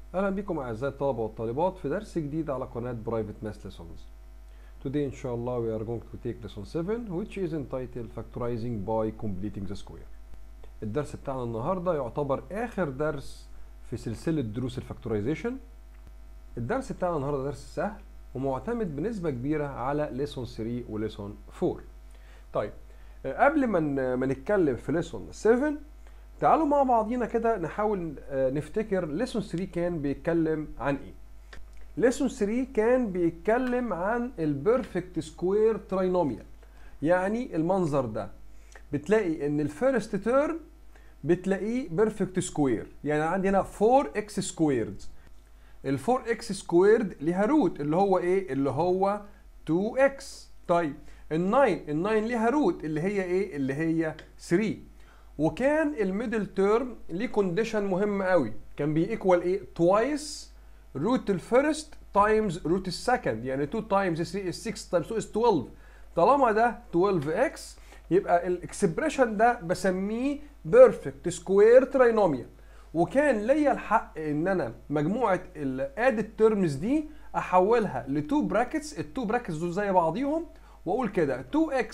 اهلا بكم اعزائي الطلبه والطالبات في درس جديد على قناه برايفت ماس ليسونز Today ان شاء الله we are going to take lesson 7 which is entitled factorizing by completing the square الدرس بتاعنا النهارده يعتبر اخر درس في سلسله دروس الفاكتورايزيشن الدرس بتاعنا النهارده درس سهل ومعتمد بنسبه كبيره على ليسون 3 وليسون 4 طيب آه، قبل ما ن- ما نتكلم في ليسون 7 تعالوا مع بعضينا كده نحاول آه، نفتكر ليسون 3 كان بيتكلم عن ايه ليسون 3 كان بيتكلم عن البيرفكت سكوير تراينوميال يعني المنظر ده بتلاقي ان الفيرست تيرم بتلاقيه بيرفكت سكوير يعني عندي هنا 4 اكس سكويرد ال 4 اكس سكويرد ليها روت اللي هو ايه اللي هو 2 اكس طيب ال 9 ال 9 ليها روت اللي هي ايه اللي هي 3 وكان الميدل تيرم ليه كونديشن مهم قوي كان بيكوال ايه توايس روت الفيرست تايمز روت السكند يعني 2 تايمز 3 is 6 تايمز 2 is 12 طالما ده 12 اكس يبقى الاكسبريشن ده بسميه بيرفكت سكوير تراينوميال وكان ليا الحق ان انا مجموعه الادد تيرمز دي احولها لتو براكتس التو براكتس دول زي بعضيهم واقول كده 2x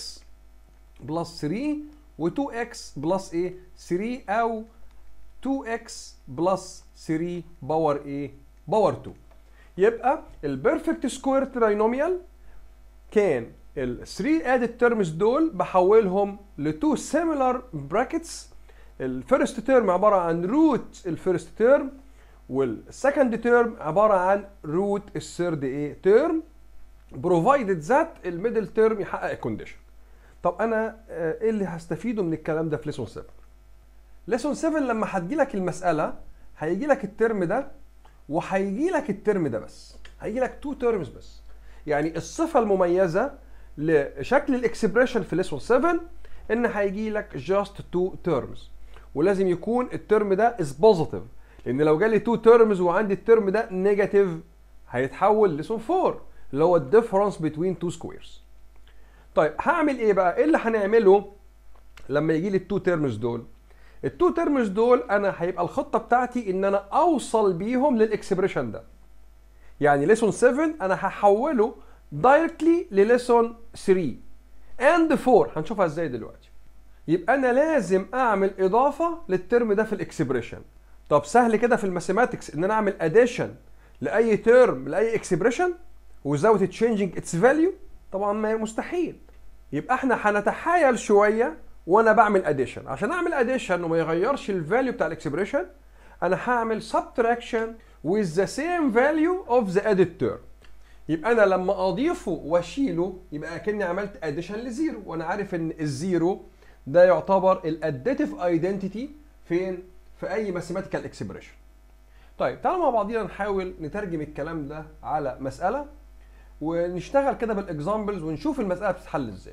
بلس 3 و2x بلس ايه 3 او 2x بلس 3 باور ايه باور 2 يبقى البيرفكت سكوير تراينوميال كان ال 3 ادد تيرمز دول بحولهم لتو سيميلار براكتس الفيرست تيرم عباره عن روت الفيرست تيرم والسكند تيرم عباره عن روت الثيرد ايه تيرم بروفايدد ذات الميدل تيرم يحقق الكونديشن طب انا آه، ايه اللي هستفيده من الكلام ده في ليسون 7 ليسون 7 لما هتجي لك المساله هيجي لك الترم ده وهيجي لك الترم ده بس هيجي لك تو تيرمز بس يعني الصفه المميزه لشكل الاكسبريشن في ليسون 7 ان هيجي لك جاست تو تيرمز ولازم يكون الترم ده از بوزيتيف لان لو جالي تو تيرمز وعندي الترم ده نيجاتيف هيتحول ليسون 4 اللي هو الديفرنس بين تو سكويرز طيب هعمل ايه بقى ايه اللي هنعمله لما يجي لي التو تيرمز دول التو تيرمز دول انا هيبقى الخطه بتاعتي ان انا اوصل بيهم للاكسبريشن ده يعني ليسون 7 انا هحوله دايركتلي لليسون 3 اند 4 هنشوفها ازاي دلوقتي يبقى انا لازم اعمل اضافه للترم ده في الاكسبريشن طب سهل كده في الماثيماتكس ان انا اعمل اديشن لاي ترم لاي اكسبريشن without changing its value طبعا ما هي مستحيل يبقى احنا هنتحايل شويه وانا بعمل اديشن عشان اعمل اديشن وما يغيرش الفاليو بتاع الاكسبريشن انا هعمل subtraction with the same value of the added term يبقى انا لما اضيفه واشيله يبقى اكني عملت اديشن لزيرو وانا عارف ان الزيرو ده يعتبر الاديتيف ايدنتيتي فين في اي ماثيماتيكال اكسبريشن طيب تعالوا مع بعضينا نحاول نترجم الكلام ده على مساله ونشتغل كده بالاكزامبلز ونشوف المساله بتتحل ازاي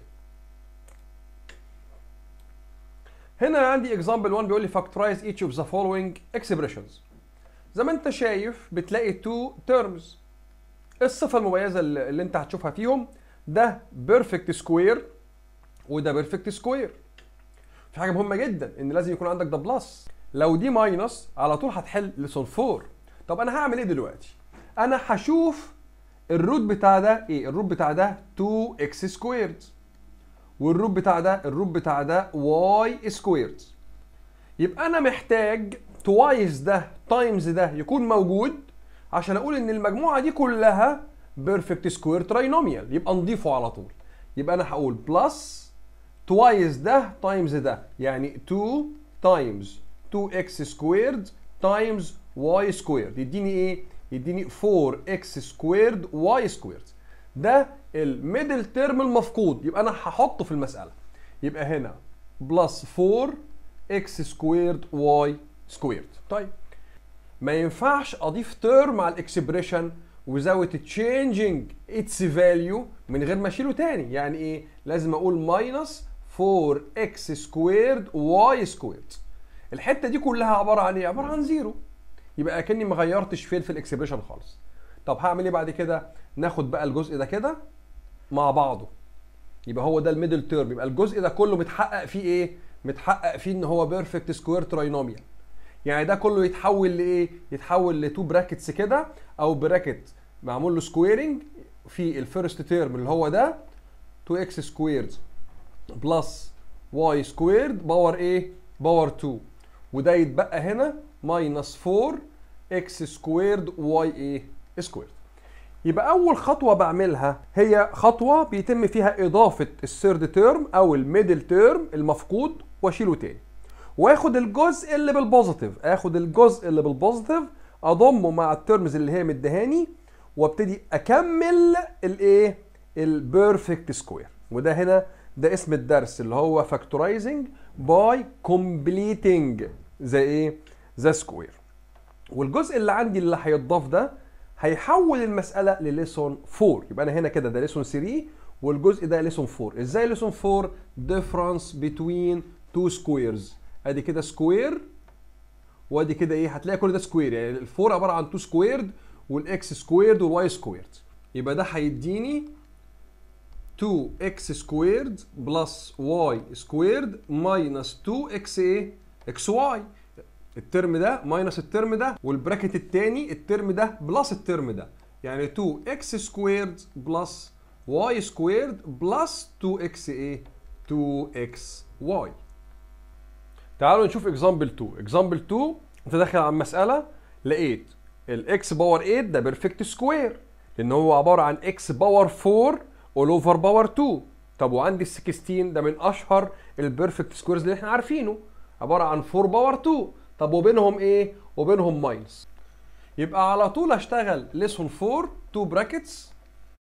هنا عندي اكزامبل 1 بيقول لي factorize each of the following expressions زي ما انت شايف بتلاقي two terms الصفه المميزه اللي اللي انت هتشوفها فيهم ده بيرفكت سكوير وده بيرفكت سكوير في حاجه مهمه جدا ان لازم يكون عندك ده بلس لو دي ماينس على طول هتحل لسون 4 طب انا هعمل ايه دلوقتي انا هشوف الروت بتاع ده ايه الروت بتاع ده 2 اكس سكويرد والروت بتاع ده الروت بتاع ده واي سكويرد يبقى انا محتاج توايس ده تايمز ده يكون موجود عشان اقول ان المجموعه دي كلها بيرفكت سكوير تراينوميال يبقى نضيفه على طول يبقى انا هقول بلس توايس ده تايمز ده يعني 2 تايمز 2x سكويرد تايمز y سكويرد يديني ايه يديني 4x سكويرد y سكويرد ده الميدل تيرم المفقود يبقى انا هحطه في المساله يبقى هنا بلس 4x سكويرد y سكويرد طيب ما ينفعش اضيف تيرم على الاكسبريشن without changing its value من غير ما اشيله تاني يعني ايه لازم اقول ماينس 4x سكويرد y سكويرد الحته دي كلها عباره عن ايه عباره عن زيرو يبقى اكني ما غيرتش فين في الاكسبريشن خالص طب هعمل ايه بعد كده ناخد بقى الجزء ده كده مع بعضه يبقى هو ده الميدل تيرم يبقى الجزء ده كله متحقق فيه ايه متحقق فيه ان هو بيرفكت سكوير تراينوميال يعني ده كله يتحول لايه يتحول لتو براكتس كده او براكت معمول له سكويرنج في الفيرست تيرم اللي هو ده 2 اكس سكويرد بلس واي سكويرد باور ايه باور 2 وده يتبقى هنا ماينس 4 اكس سكويرد واي ايه سكويرد يبقى اول خطوه بعملها هي خطوه بيتم فيها اضافه الثيرد تيرم او الميدل تيرم المفقود واشيله تاني واخد الجزء اللي بالبوزيتيف اخد الجزء اللي بالبوزيتيف اضمه مع التيرمز اللي هي مدهاني وابتدي اكمل الايه البيرفكت سكوير وده هنا ده اسم الدرس اللي هو فاكتورايزنج باي كومبليتنج زي ايه ذا سكوير والجزء اللي عندي اللي هيتضاف ده هيحول المساله لليسون 4 يبقى انا هنا كده ده ليسون 3 والجزء ده ليسون 4 ازاي ليسون 4 difference between two squares ادي كده سكوير وادي كده ايه هتلاقي كل ده سكوير يعني الفور عباره عن 2 سكويرد والاكس سكويرد والواي سكويرد يبقى ده هيديني 2x سكويرد بلس y سكويرد ماينس 2x ايه اكس واي الترم ده ماينس الترم ده والبراكت التاني الترم ده بلس الترم ده يعني 2x سكويرد بلس y سكويرد بلس 2x ايه 2xy تعالوا نشوف اكزامبل 2 اكزامبل 2 انت داخل على المساله لقيت الاكس باور 8 ده بيرفكت سكوير لان هو عباره عن اكس باور 4 اول اوفر باور 2 طب وعندي ال 16 ده من اشهر البيرفكت سكويرز اللي احنا عارفينه عباره عن 4 باور 2 طب وبينهم ايه وبينهم ماينس يبقى على طول اشتغل ليسون 4 2 براكتس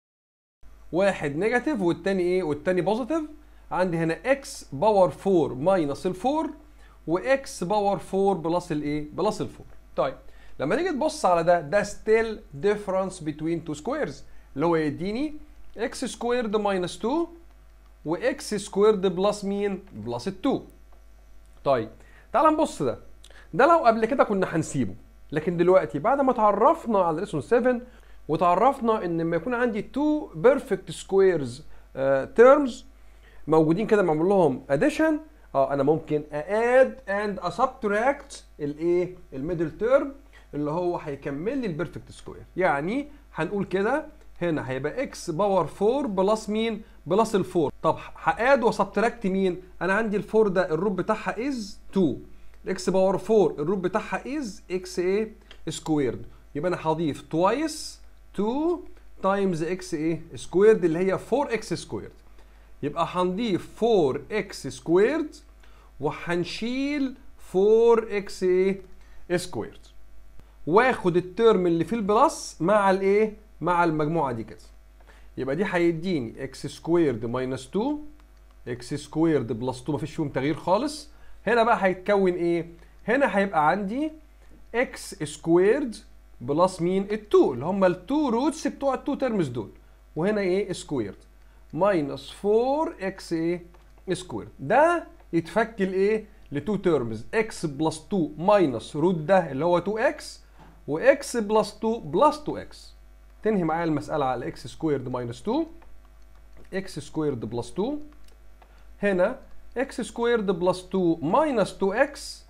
واحد نيجاتيف والتاني ايه والتاني بوزيتيف عندي هنا اكس باور 4 ماينس ال 4 واكس باور 4 بلس الايه بلس ال 4 طيب لما نيجي تبص على ده ده ستيل ديفرنس بين تو سكويرز اللي هو يديني اكس سكويرد ماينس 2 واكس سكويرد بلس مين بلس 2 طيب تعال نبص ده ده لو قبل كده كنا هنسيبه لكن دلوقتي بعد ما تعرفنا على ليسون 7 وتعرفنا ان لما يكون عندي تو بيرفكت سكويرز تيرمز موجودين كده معمول لهم اديشن اه انا ممكن اد اند اسبتراكت الايه الميدل تيرم اللي هو هيكمل لي البيرفكت سكوير يعني هنقول كده هنا هيبقى اكس باور 4 بلس مين بلس ال 4 طب هاد وسبتراكت مين انا عندي ال 4 ده الروت بتاعها از 2 الاكس باور 4 الروت بتاعها از اكس ايه سكويرد يبقى انا هضيف توايس 2 تايمز اكس ايه سكويرد اللي هي 4 اكس سكويرد يبقى هنضيف 4 اكس سكويرد وهنشيل 4 اكس ايه سكويرد واخد الترم اللي فيه البلس مع الايه مع المجموعه دي كده يبقى دي هيديني اكس سكويرد ماينس 2 اكس سكويرد بلس 2 مفيش فيهم تغيير خالص هنا بقى هيتكون ايه هنا هيبقى عندي اكس سكويرد بلس مين ال2 اللي هم ال2 روتس بتوع ال2 ترمز دول وهنا ايه سكويرد ماينس 4 اكس ايه سكويرد ده يتفك لايه لتو تيرمز اكس بلس 2 ماينس روت ده اللي هو 2 اكس واكس بلس 2 بلس 2 اكس تنهي معايا المسألة على اكس سكويرد ماينس 2 اكس سكويرد بلس 2 هنا اكس سكويرد بلس 2 ماينس 2 اكس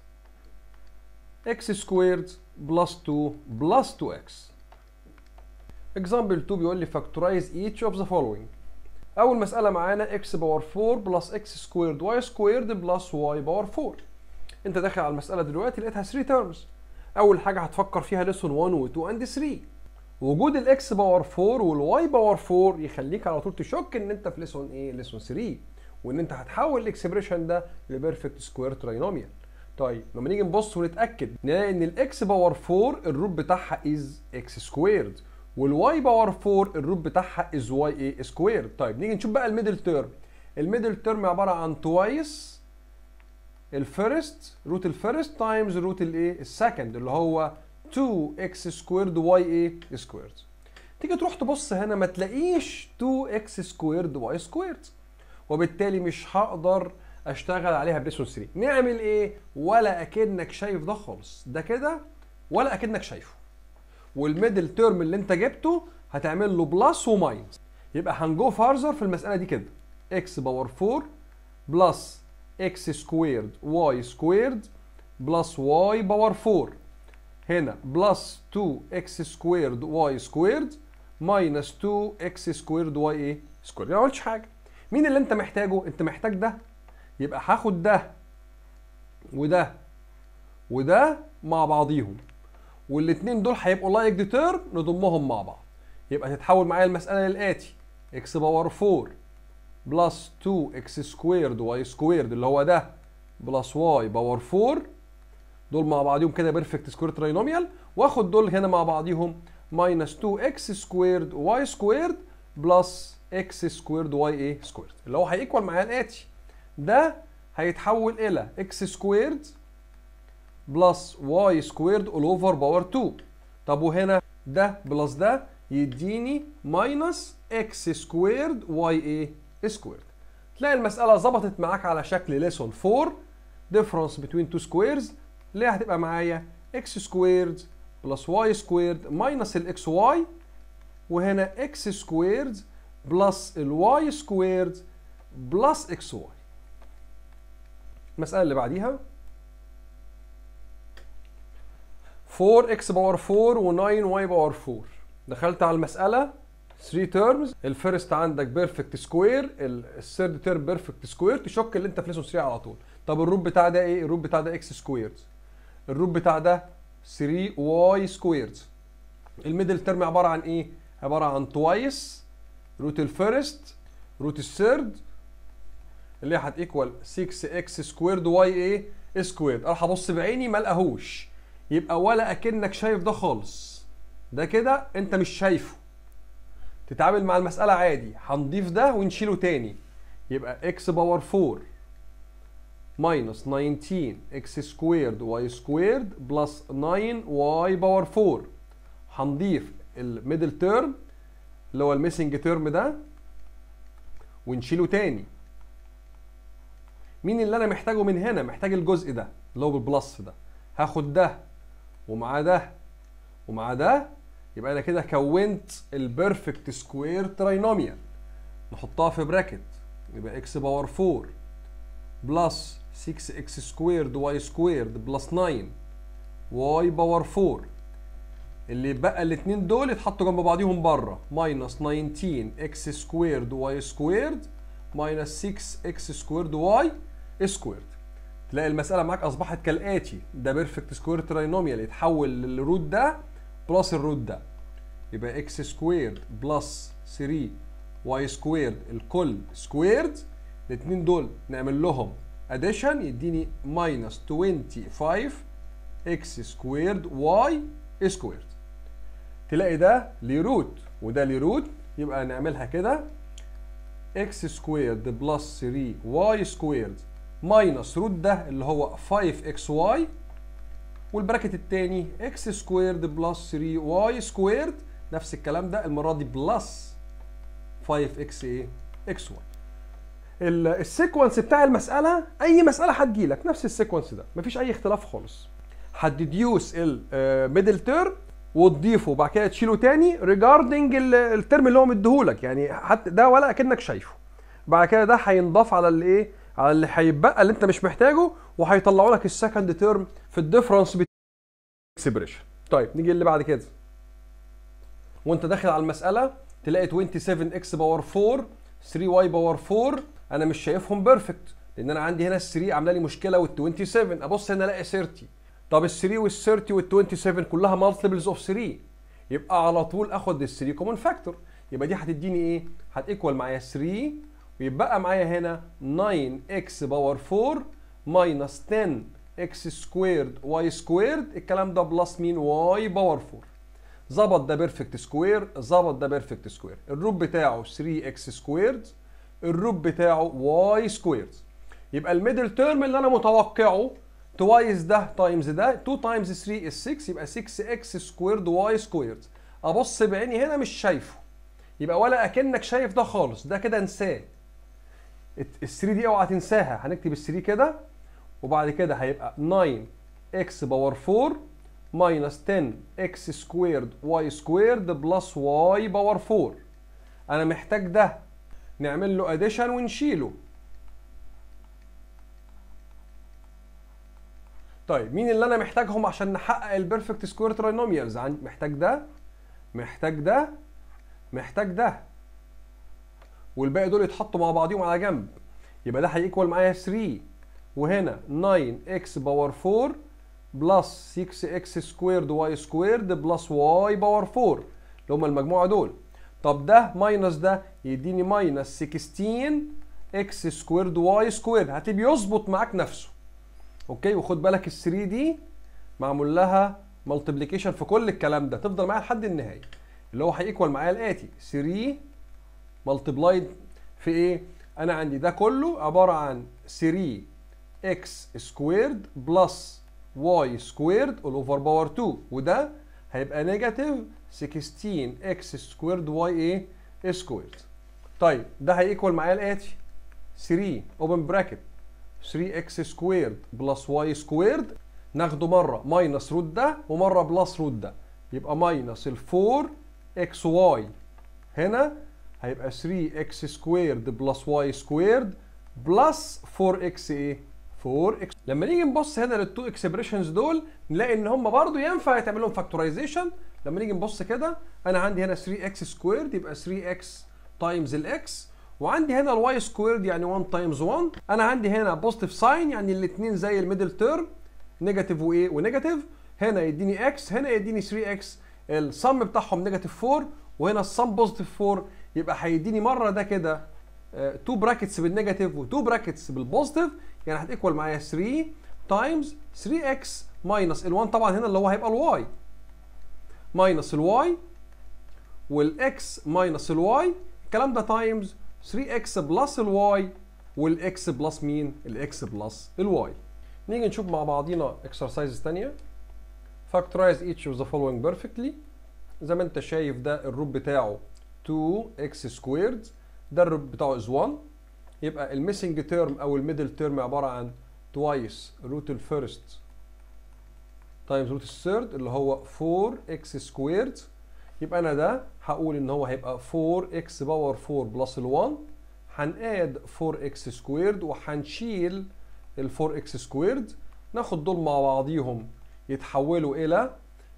اكس سكويرد بلس 2 بلس 2 اكس example 2 بيقول لي factorize each of the following اول مسألة معانا x باور 4 بلس x سكويرد y سكويرد بلس y باور 4 انت داخل على المسألة دلوقتي لقيتها 3 terms اول حاجة هتفكر فيها lesson 1 و 2 and 3 وجود الاكس باور 4 والواي باور 4 يخليك على طول تشك ان انت في ليسون ايه ليسون 3 وان انت هتحول الاكسبريشن ده لبيرفكت سكوير تراينوميال طيب لما نيجي نبص ونتاكد نلاقي ان الاكس باور 4 الروت بتاعها از اكس سكويرد والواي باور 4 الروت بتاعها از واي ايه سكويرد طيب نيجي نشوف بقى الميدل تيرم الميدل تيرم عباره عن توايس الفيرست روت الفيرست تايمز روت الايه السكند اللي هو 2x سكويرد y ايه سكويرد تيجي تروح تبص هنا ما تلاقيش 2x سكويرد y سكويرد وبالتالي مش هقدر اشتغل عليها بليسون 3 نعمل ايه ولا اكنك شايف ده خالص ده كده ولا اكنك شايفه والميدل تيرم اللي انت جبته هتعمل له بلس وماينس يبقى هنجو فارزر في المساله دي كده x باور 4 بلس x سكويرد y سكويرد بلس واي باور 4 هنا بلس 2 اكس سكويرد واي سكويرد ماينس 2 اكس سكويرد واي ايه سكويرد يعني ما قلتش حاجه مين اللي انت محتاجه انت محتاج ده يبقى هاخد ده وده وده مع بعضيهم والاثنين دول هيبقوا لايك دي تيرم نضمهم مع بعض يبقى تتحول معايا المساله للاتي اكس باور 4 بلس 2 اكس سكويرد واي سكويرد اللي هو ده بلس واي باور 4 دول مع بعضيهم كده بيرفكت سكوير ترينوميال واخد دول هنا مع بعضيهم ماينس 2 اكس سكويرد واي سكويرد بلس اكس سكويرد واي ايه سكويرد اللي هو هيكوال معايا الاتي ده هيتحول الى اكس سكويرد بلس واي سكويرد اول اوفر باور 2 طب وهنا ده بلس ده يديني ماينس اكس سكويرد واي ايه سكويرد تلاقي المسألة ظبطت معاك على شكل ليسون 4 difference between two squares اللي هي هتبقى معايا x سكويرد بلس y سكويرد ماينس الاكس واي وهنا x سكويرد بلس الواي سكويرد بلس اكس واي المسألة اللي بعديها 4x باور 4 و 9y باور 4 دخلت على المسألة 3 تيرمز الفيرست عندك بيرفكت سكوير الثيرد تيرم بيرفكت سكوير تشك اللي انت في ليسون 3 على طول طب الروت بتاع ده ايه الروت بتاع ده اكس سكويرد الروت بتاع ده 3 واي سكويرد الميدل تيرم عباره عن ايه عباره عن توايس روت الفيرست روت الثيرد اللي هي هتيكوال 6 اكس سكويرد واي ايه سكويرد اروح ابص بعيني ما الاقيهوش يبقى ولا اكنك شايف ده خالص ده كده انت مش شايفه تتعامل مع المسألة عادي هنضيف ده ونشيله تاني يبقى x باور 4 ماينس 19 x سكويرد y سكويرد بلس 9 y باور 4 هنضيف الميدل تيرم اللي هو الميسنج تيرم ده ونشيله تاني مين اللي انا محتاجه من هنا محتاج الجزء ده اللي هو بالبلس ده هاخد ده ومع ده ومع ده يبقى انا كده كونت البيرفكت سكوير تراينوميال نحطها في براكت يبقى اكس باور 4 بلس 6 اكس سكويرد واي سكويرد بلس 9 واي باور 4 اللي بقى الاثنين دول يتحطوا جنب بعضيهم بره ماينس 19 اكس سكويرد واي سكويرد ماينس 6 اكس سكويرد واي سكويرد تلاقي المسألة معاك أصبحت كالآتي ده بيرفكت سكوير تراينوميال يتحول للروت ده بلس الروت ده يبقى اكس سكويرد بلس 3 واي سكويرد الكل سكويرد الاثنين دول نعمل لهم اديشن يديني ماينس 25 اكس سكويرد واي سكويرد تلاقي ده ليه روت وده ليه روت يبقى نعملها كده اكس سكويرد بلس 3 واي سكويرد ماينس روت ده اللي هو 5 اكس واي والبراكت التاني اكس سكويرد بلس 3 واي سكويرد نفس الكلام ده المره دي بلس 5 اكس ايه اكس واي السيكونس بتاع المساله اي مساله هتجيلك نفس السيكونس ده مفيش اي اختلاف خالص هتديوس الميدل تيرم وتضيفه وبعد كده تشيله تاني ريجاردنج الترم اللي هو مديهولك يعني حتى ده ولا اكنك شايفه بعد كده ده هينضاف على الايه على اللي هيتبقى اللي انت مش محتاجه وهيطلعوا لك السكند تيرم في الديفرنس اكسبريشن طيب نيجي اللي بعد كده وانت داخل على المساله تلاقي 27 اكس باور 4 3 واي باور 4 انا مش شايفهم بيرفكت لان انا عندي هنا ال 3 عامله لي مشكله وال 27 ابص هنا الاقي 30 طب ال 3 وال 30 وال 27 كلها مالتيبلز اوف 3 يبقى على طول اخد ال 3 كومن فاكتور يبقى دي هتديني ايه؟ هتيكوال معايا 3 ويبقى معايا هنا 9 اكس باور 4 ماينس 10 اكس سكويرد واي سكويرد الكلام ده بلس مين واي باور 4 ظبط ده بيرفكت سكوير ظبط ده بيرفكت سكوير الروت بتاعه 3 اكس سكويرد الروت بتاعه واي سكويرد يبقى الميدل تيرم اللي انا متوقعه توايس ده تايمز ده 2 تايمز 3 is 6 يبقى 6 اكس سكويرد واي سكويرد ابص بعيني هنا مش شايفه يبقى ولا اكنك شايف ده خالص ده كده انساه ال 3 دي اوعى تنساها هنكتب ال 3 كده وبعد كده هيبقى 9 اكس باور 4 ماينس 10 اكس سكويرد واي سكويرد بلس واي باور 4 انا محتاج ده نعمل له اديشن ونشيله طيب مين اللي انا محتاجهم عشان نحقق البيرفكت سكوير تراينوميالز محتاج ده محتاج ده محتاج ده والباقي دول يتحطوا مع بعضيهم على جنب يبقى ده هيكوال معايا 3 وهنا 9 اكس باور 4 بلس 6 اكس سكويرد واي سكويرد بلس واي باور 4 اللي هم المجموعه دول طب ده ماينس ده يديني ماينس 16 اكس سكويرد واي سكويرد هتبقى يظبط معاك نفسه اوكي وخد بالك ال 3 دي معمول لها ملتبليكيشن في كل الكلام ده تفضل معايا لحد النهايه اللي هو هيكوال معايا الاتي 3 ملتبلايد في ايه انا عندي ده كله عباره عن 3 اكس سكويرد بلس واي سكويرد اول اوفر باور 2 وده هيبقى نيجاتيف 16 اكس سكويرد واي ايه سكويرد طيب ده هيكوال معايا الاتي 3 اوبن براكت 3 اكس سكويرد بلس واي سكويرد ناخده مره ماينس روت ده ومره بلس روت ده يبقى ماينس ال 4 اكس واي هنا هيبقى 3 اكس سكويرد بلس واي سكويرد بلس 4 اكس ايه 4 اكس لما نيجي نبص هنا للتو اكسبريشنز دول نلاقي ان هم برضو ينفع يتعمل لهم فاكتورايزيشن لما نيجي نبص كده انا عندي هنا 3 اكس سكويرد يبقى 3 اكس تايمز الاكس وعندي هنا الواي سكويرد يعني 1 تايمز 1 انا عندي هنا بوزيتيف ساين يعني الاثنين زي الميدل تيرم نيجاتيف وايه ونيجاتيف هنا يديني اكس هنا يديني 3 اكس الصم بتاعهم نيجاتيف 4 وهنا الصم بوزيتيف 4 يبقى هيديني مره ده كده 2 براكتس بالنيجاتيف و2 براكتس بالبوزيتيف يعني هتيكوال معايا 3 تايمز 3 اكس ماينس ال1 طبعا هنا اللي هو هيبقى الواي ماينس الواي والاكس ماينس الواي الكلام ده تايمز 3 اكس بلس الواي والاكس بلس مين؟ الاكس بلس الواي نيجي نشوف مع بعضينا اكسرسايزز ثانيه factorize each of the following perfectly زي ما انت شايف ده الروت بتاعه 2x سكويرد ده الروت بتاعه is 1 يبقى الميسنج تيرم او الميدل تيرم عباره عن twice روت الفيرست تايمز روت الثيرد اللي هو 4x سكويرد يبقى انا ده هقول ان هو هيبقى 4x باور 4 بلس ال 1 هنقاد 4x سكويرد وهنشيل ال 4x سكويرد ناخد دول مع بعضيهم يتحولوا الى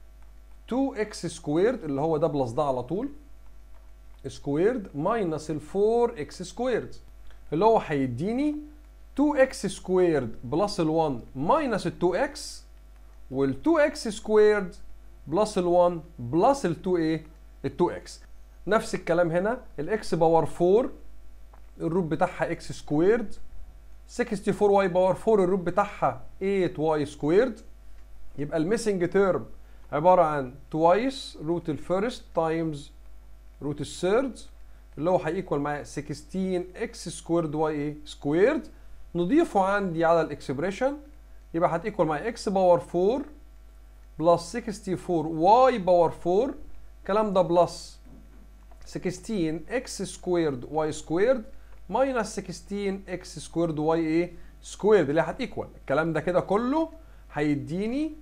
2x سكويرد اللي هو ده بلس ده على طول سكويرد ماينس ال 4x سكويرد اللي هو هيديني 2x سكويرد بلس ال 1 ماينس ال 2x وال 2x سكويرد بلس ال 1 بلس ال 2 ايه ال 2x نفس الكلام هنا الاكس باور 4 الروت بتاعها x سكويرد 64y باور 4 الروت بتاعها 8y سكويرد يبقى الميسنج تيرم عباره عن twice روت الفيرست تايمز روت الثيرد اللي هو هيكوال معايا 16 اكس سكويرد واي ايه سكويرد نضيفه عندي على الاكسبريشن يبقى هتيكوال معايا اكس باور 4 بلس 64 واي باور 4 الكلام ده بلس 16 اكس سكويرد واي سكويرد ماينس 16 اكس سكويرد واي ايه سكويرد اللي هتيكوال الكلام ده كده كله هيديني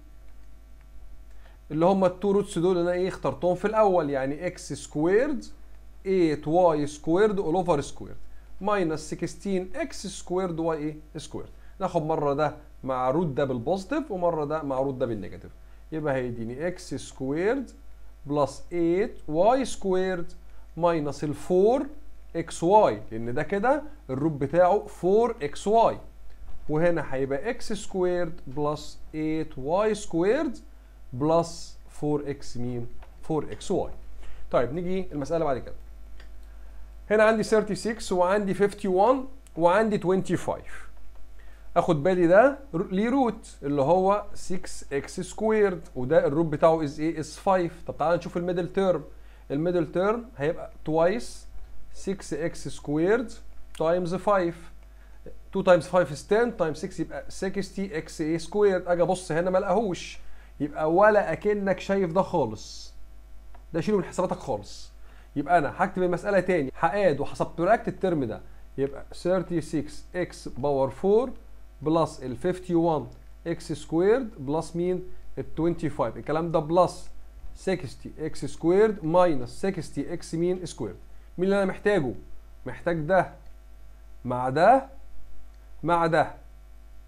اللي هم التو روتس دول اللي انا ايه اخترتهم في الاول يعني اكس سكويرد 8 واي سكويرد اول اوفر سكويرد ماينس 16 اكس سكويرد واي ايه سكويرد ناخد مره ده مع روت ده بالبوزيتيف ومره ده مع روت ده بالنيجاتيف يبقى هيديني اكس سكويرد بلس 8 واي سكويرد ماينس ال 4 اكس واي لان ده كده الروت بتاعه 4 اكس واي وهنا هيبقى اكس سكويرد بلس 8 واي سكويرد بلس 4 اكس مين 4 اكس واي طيب نيجي المساله بعد كده هنا عندي 36 وعندي 51 وعندي 25 اخد بالي ده ليه روت اللي هو 6 اكس سكويرد وده الروت بتاعه از ايه از 5 طب تعالى نشوف الميدل تيرم الميدل تيرم هيبقى توايس 6 اكس سكويرد تايمز 5 2 تايمز 5 is 10 تايمز 6 يبقى 60 اكس ايه سكويرد اجي ابص هنا ما الاقيهوش يبقى ولا اكنك شايف ده خالص ده شيله من حساباتك خالص يبقى انا هكتب المساله تاني هقاد وهسبتراكت الترم ده يبقى 36 اكس باور 4 بلس ال 51 اكس سكويرد بلس مين ال 25 الكلام ده بلس 60 اكس سكويرد ماينس 60 اكس مين سكويرد مين اللي انا محتاجه محتاج ده مع ده مع ده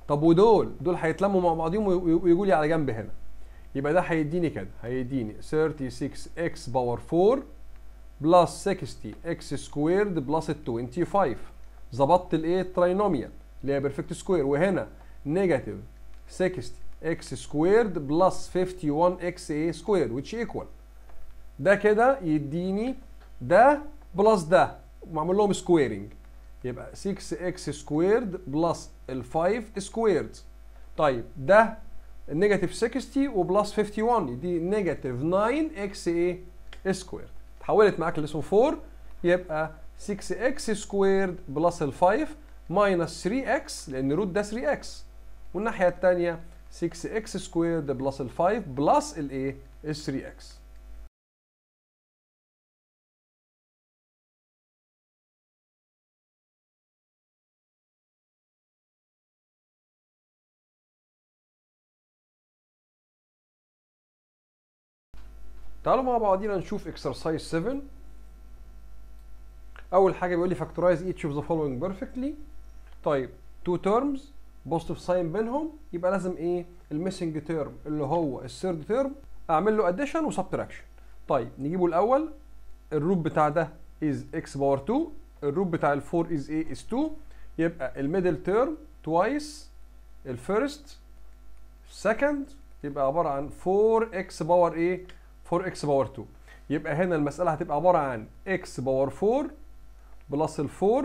طب ودول دول هيتلموا مع بعضهم ويجوا لي على جنب هنا يبقى ده هيديني كده هيديني 36x باور 4 بلس 60 x سكويرد بلس 25 ظبطت الايه التراينوميال اللي هي بيرفكت سكوير وهنا نيجاتيف 60 x سكويرد بلس 51 x ايه سكوير which equal ده كده يديني ده بلس ده معمول لهم سكويرنج يبقى 6x سكويرد بلس ال 5 سكويرد طيب ده النيجاتيف 60 وبلس 51 دي نيجاتيف 9 اكس ايه سكويرد اتحولت معاك لاسم 4 يبقى 6x سكويرد بلس ال 5 ماينس 3x لان روت ده 3x والناحيه الثانيه 6x سكويرد بلس ال 5 بلس الايه ال 3x تعالوا مع بعضينا نشوف exercise 7 اول حاجه بيقول لي factorize each of the following perfectly طيب two terms positive sign بينهم يبقى لازم ايه الميسنج تيرم اللي هو الثيرد تيرم اعمل له addition وسبتراكشن طيب نجيبه الاول الروت بتاع ده is x باور 2 الروت بتاع ال 4 is a is 2 يبقى الميدل تيرم twice الفيرست second يبقى عباره عن 4x باور ايه 4x باور 2 يبقى هنا المسألة هتبقى عبارة عن x باور 4 بلس ال 4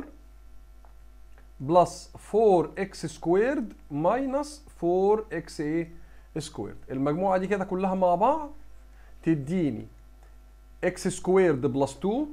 بلس 4x سكويرد ماينس 4x ايه سكويرد المجموعة دي كده كلها مع بعض تديني x سكويرد بلس 2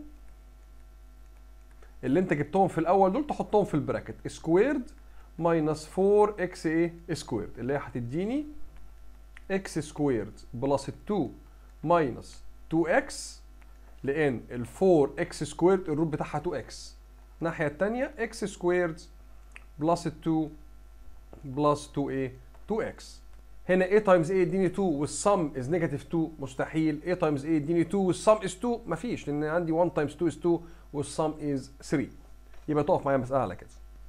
اللي انت جبتهم في الاول دول تحطهم في البراكت سكويرد ماينس 4x ايه سكويرد اللي هي هتديني x سكويرد بلس 2 ماينس 2x لان ال 4x سكويرد الروت بتاعها 2x الناحيه الثانيه x سكويرد بلس 2 بلس 2a 2x هنا a تايمز a يديني 2 والسم از نيجاتيف 2 مستحيل a تايمز a يديني 2 والسم از 2 مفيش لان عندي 1 تايمز 2 از 2 والسم از 3 يبقى تقف معايا مساله على كده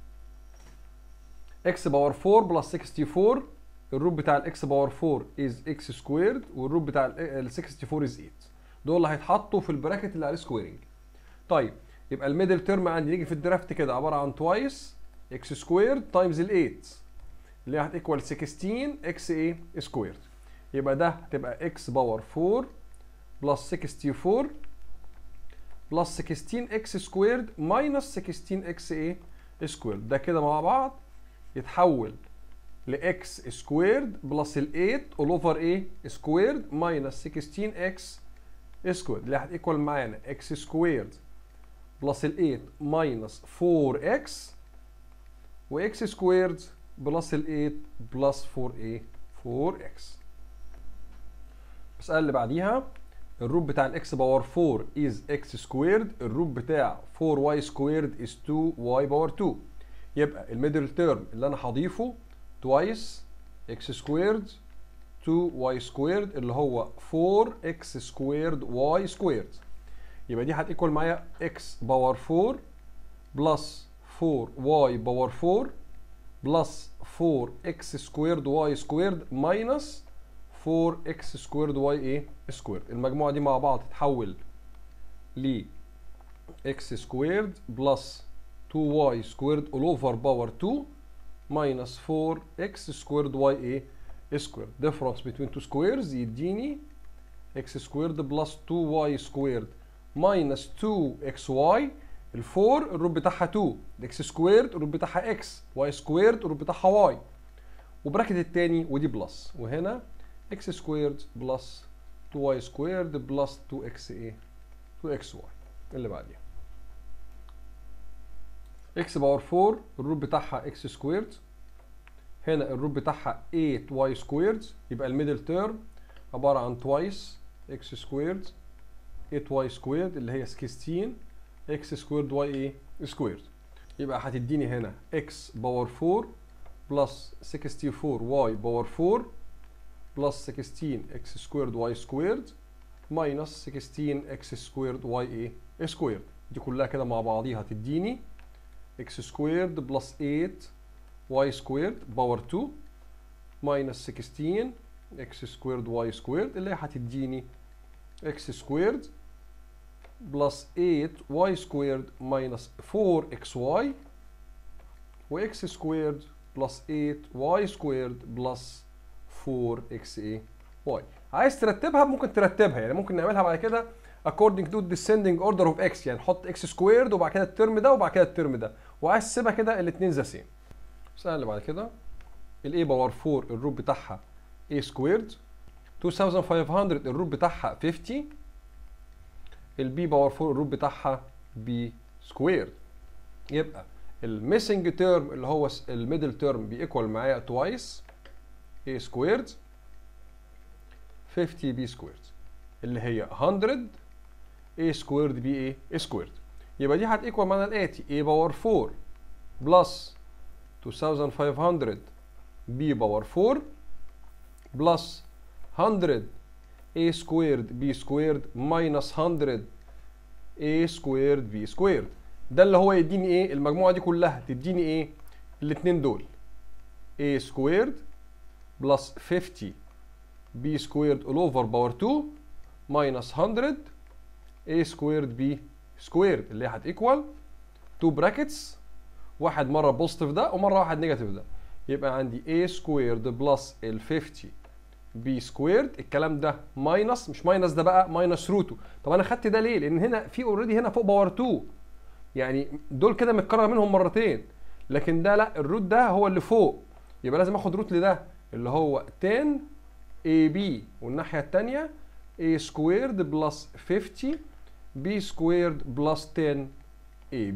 x باور 4 بلس 64 الروت بتاع الاكس باور 4 از اكس سكويرد والروت بتاع ال 64 از 8 دول اللي هيتحطوا في البراكت اللي عليه سكويرنج طيب يبقى الميدل تيرم عندي نيجي في الدرافت كده عباره عن توايس اكس سكويرد تايمز ال 8 اللي هي هتيكوال 16 اكس ايه سكويرد يبقى ده هتبقى اكس باور 4 بلس 64 بلس 16 اكس سكويرد ماينس 16 اكس ايه سكويرد ده كده مع بعض يتحول لاكس سكويرد بلس ال 8 اول اوفر ايه سكويرد ماينس 16 اكس سكويرد اللي هتيكوال معانا اكس سكويرد بلس ال 8 ماينس 4 اكس واكس سكويرد بلس ال 8 بلس 4 ايه 4 اكس المسألة اللي بعديها الروت بتاع الاكس باور 4 از اكس سكويرد الروت بتاع 4 واي سكويرد از 2 واي باور 2 يبقى الميدل تيرم اللي انا هضيفه twice x squared 2y squared اللي هو 4x squared y squared يبقى دي هتيكوال معايا x باور 4 بلس 4y باور 4 بلس 4x squared y squared ماينس 4x squared y ايه squared المجموعة دي مع بعض تتحول ل x squared بلس 2y squared all over power 2 minus 4x squared y ايه squared difference between two squares يديني x squared plus 2y squared minus 2xy ال 4 الروت بتاعها 2 الاكس سكويرد الروت بتاعها x y سكويرد الروت بتاعها y وبراكت التاني ودي بلس وهنا x سكويرد بلس 2y سكويرد بلس 2x ايه 2xy اللي بعديها x باور 4 الروت بتاعها x سكويرد هنا الروت بتاعها 8y سكويرد يبقى الميدل تيرم عبارة عن توايس x سكويرد 8y سكويرد اللي هي 16 x سكويرد y ايه سكويرد يبقى هتديني هنا x باور 4 بلس 64y باور 4 بلس 16 x سكويرد y سكويرد ماينس 16 x سكويرد y ايه سكويرد دي كلها كده مع بعضيها تديني x سكويرد بلس 8 y squared باور 2 minus 16 x squared y squared اللي هي هتديني x squared plus 8 y squared minus 4xy و x squared plus 8 y squared plus 4x y عايز ترتبها ممكن ترتبها يعني ممكن نعملها بعد كده according to descending order of x يعني نحط x squared وبعد كده الترم ده وبعد كده الترم ده وعايز تسيبها كده الاثنين ذا سيم السؤال اللي بعد كده ال a باور 4 الروت بتاعها a squared 2500 الروت بتاعها 50 ال b باور 4 الروت بتاعها b squared يبقى الميسنج تيرم اللي هو الميدل تيرم بيكوال معايا توايس a squared 50 b squared اللي هي 100 a squared b ايه a squared يبقى دي هتيكوال معانا الاتي a باور 4 بلس 2500 b باور 4 بلس 100 a squared b squared minus 100 a squared b squared ده اللي هو يديني ايه المجموعه دي كلها تديني ايه الاثنين دول a squared plus 50 b squared all over power 2 minus 100 a squared b squared اللي هي هتيكوال 2 brackets واحد مره بوزيتيف ده ومره واحد نيجاتيف ده يبقى عندي a squared بلس ال 50 b squared الكلام ده ماينس مش ماينس ده بقى ماينس روتو طب انا خدت ده ليه لان هنا في اوريدي هنا فوق باور 2 يعني دول كده متكرر منهم مرتين لكن ده لا الروت ده هو اللي فوق يبقى لازم اخد روت لده اللي هو 10 ab والناحيه الثانيه a squared بلس 50 b squared بلس 10 ab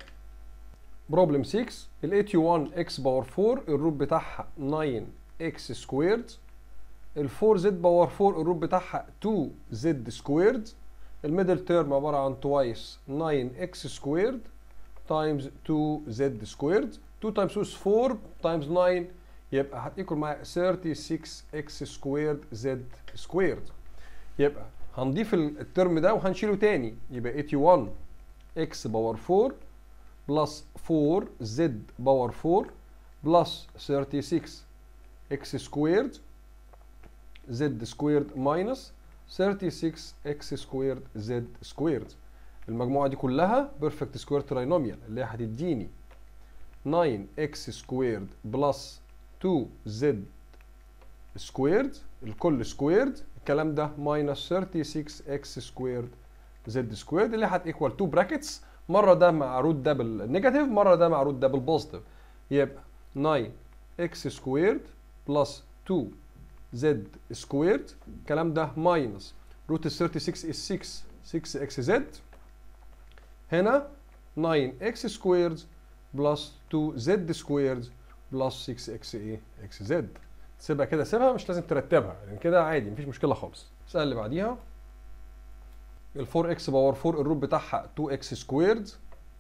بروبلم 6 ال 81 x باور 4 الروت بتاعها 9 x سكويرد ال 4 z باور 4 الروت بتاعها 2 z سكويرد الميدل تيرم عباره عن توايس 9 x سكويرد تايمز 2 z سكويرد 2 تايمز 2 is 4 تايمز 9 يبقى هتيكل معايا 36 x سكويرد z سكويرد يبقى هنضيف الترم ده وهنشيله تاني يبقى 81 x باور 4 بلس 4 z باور 4 بلس 36 x سكويرد z سكويرد ماينس 36 x سكويرد z سكويرد المجموعة دي كلها بيرفكت سكوير تراينوميال اللي هي هتديني 9 x سكويرد بلس 2 z سكويرد الكل سكويرد الكلام ده ماينس 36 x سكويرد z سكويرد اللي هتيكوال 2 براكتس مره ده مع روت ده بالنيجاتيف مره ده مع روت ده بالبوزيتيف يبقى 9 اكس سكويرد بلس 2 زد سكويرد الكلام ده ماينس روت ال 36 is 6 6 اكس زد هنا 9 اكس سكويرد بلس 2 زد سكويرد بلس 6 اكس ايه اكس زد سيبها كده سيبها مش لازم ترتبها لان يعني كده عادي مفيش مشكله خالص السؤال اللي بعديها ال 4 اكس باور 4 الروت بتاعها 2 اكس سكويرد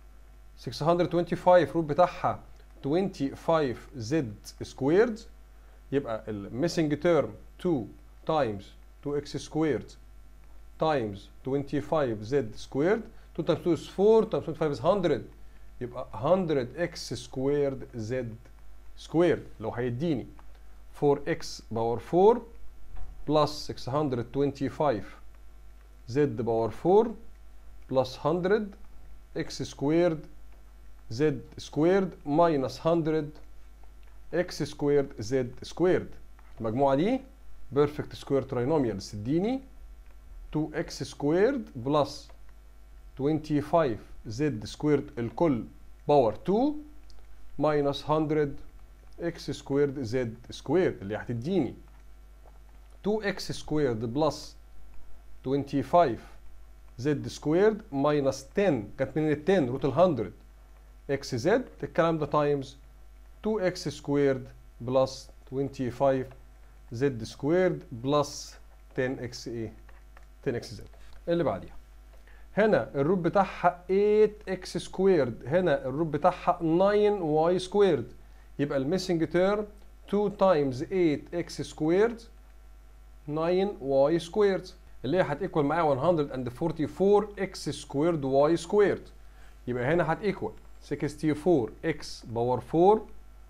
625 روت بتاعها 25 زد سكويرد يبقى الميسنج تيرم 2 تايمز 2 اكس سكويرد تايمز 25 زد سكويرد 2 تايمز 2 is 4 تايمز 25 is 100 يبقى 100 اكس سكويرد زد سكويرد لو هيديني 4 اكس باور 4 بلس 625 زد باور 4 بلس 100 اكس سكويرد زد سكويرد ماينس 100 اكس سكويرد زد سكويرد المجموعه دي بيرفكت سكوير تراينوميال تديني 2 اكس سكويرد بلس 25 زد سكويرد الكل باور 2 ماينس 100 اكس سكويرد زد سكويرد اللي هتديني 2 اكس سكويرد بلس 25 زد سكويرد ماينس 10 كانت من ال 10 روت ال 100 اكس زد الكلام ده تايمز 2 اكس سكويرد بلس 25 زد سكويرد بلس 10 اكس ايه 10 اكس زد اللي بعديها هنا الروت بتاعها 8 اكس سكويرد هنا الروت بتاعها 9 واي سكويرد يبقى الميسنج تيرم 2 تايمز 8 اكس سكويرد 9 واي سكويرد اللي هي هتيكوال معايا 144 اكس سكويرد واي سكويرد يبقى هنا هتيكوال 64 اكس باور 4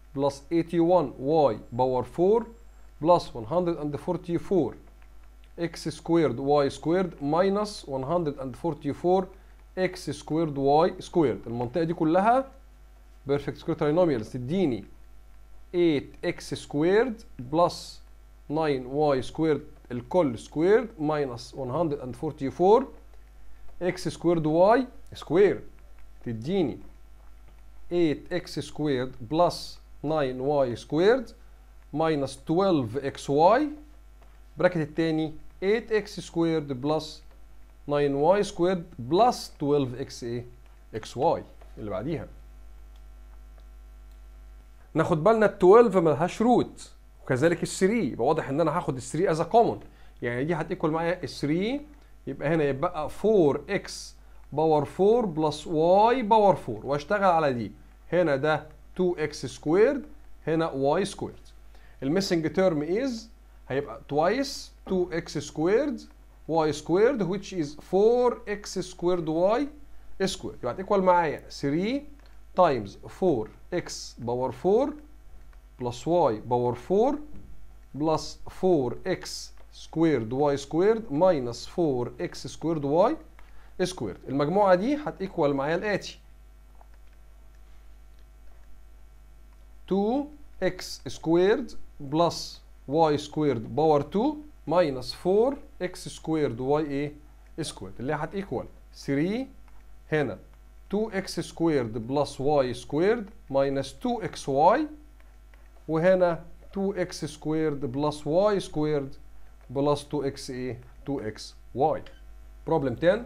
plus 81y باور 4 plus 144 x squared y squared minus 144 x squared y squared المنطقة دي كلها perfect square trinomials تديني 8x squared plus 9y squared الكل squared minus 144 x squared y squared تديني 8x squared plus 9y squared minus 12xy براكت التاني 8x squared plus 9y squared plus 12x ايه xy اللي بعديها ناخد بالنا ال 12 ملهاش روت وكذلك ال 3 يبقى واضح ان انا هاخد ال 3 از كومن يعني دي هتيكوال معايا ال 3 يبقى هنا يبقى 4x باور 4 بلس y باور 4 واشتغل على دي هنا ده 2x سكويرد هنا y سكويرد الميسنج تيرم از هيبقى twice 2x سكويرد y سكويرد which is 4x سكويرد y سكويرد يبقى هتيكوال معايا 3 times 4x باور 4 plus y باور 4 plus 4x سكويرد y سكويرد minus 4x سكويرد y سكويرد المجموعة دي هتيكوال معايا الآتي 2x سكويرد بلس y سكويرد باور 2 minus 4x سكويرد y ايه سكويرد اللي هتيكوال 3 هنا 2x سكويرد بلس y سكويرد minus 2xy وهنا 2x سكويرد بلس y سكويرد بلس 2x ايه 2xy بروبلم 10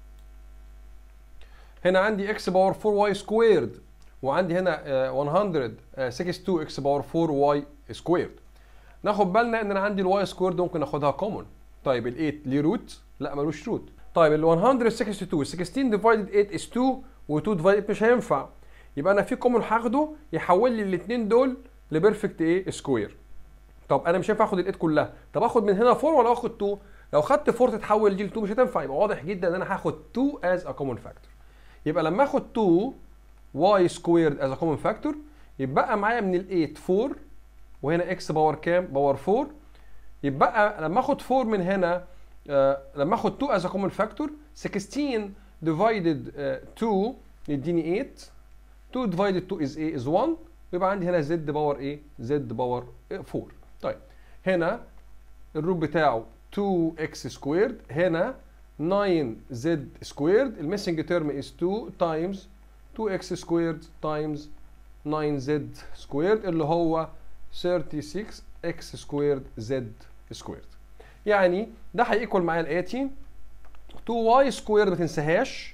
هنا عندي x باور 4y سكويرد وعندي هنا آه، 162 x باور 4y سكويرد ناخد بالنا ان انا عندي الواي سكويرد ممكن اخدها كومون طيب ال 8 ليه روت لا ملوش روت طيب ال 162 16 ديفايدد 8 is 2 و2 ديفايدد مش هينفع يبقى انا في كومون هاخده يحول لي الاثنين دول لبيرفكت ايه سكوير طب انا مش هينفع اخد ال 8 كلها طب اخد من هنا 4 ولا اخد 2 لو خدت 4 تتحول دي ل 2 مش هتنفع يبقى واضح جدا ان انا هاخد 2 از ا كومون فاكتور يبقى لما اخد 2 y سكويرد از ا كومون فاكتور يبقى معايا من ال 8 4 وهنا اكس باور كام؟ باور 4 يبقى لما اخد 4 من هنا آه لما اخد 2 از كومن فاكتور 16 ديفايدد 2 يديني 8 2 ديفايدد 2 از ايه؟ از 1 ويبقى عندي هنا زد باور ايه؟ زد باور 4 طيب هنا الروت بتاعه 2 اكس سكويرد هنا 9 زد سكويرد الميسنج تيرم از 2 تايمز 2 اكس سكويرد تايمز 9 زد سكويرد اللي هو 36 اكس سكويرد زد سكويرد يعني ده هيكوال معايا الاتي 2 واي سكويرد ما تنساهاش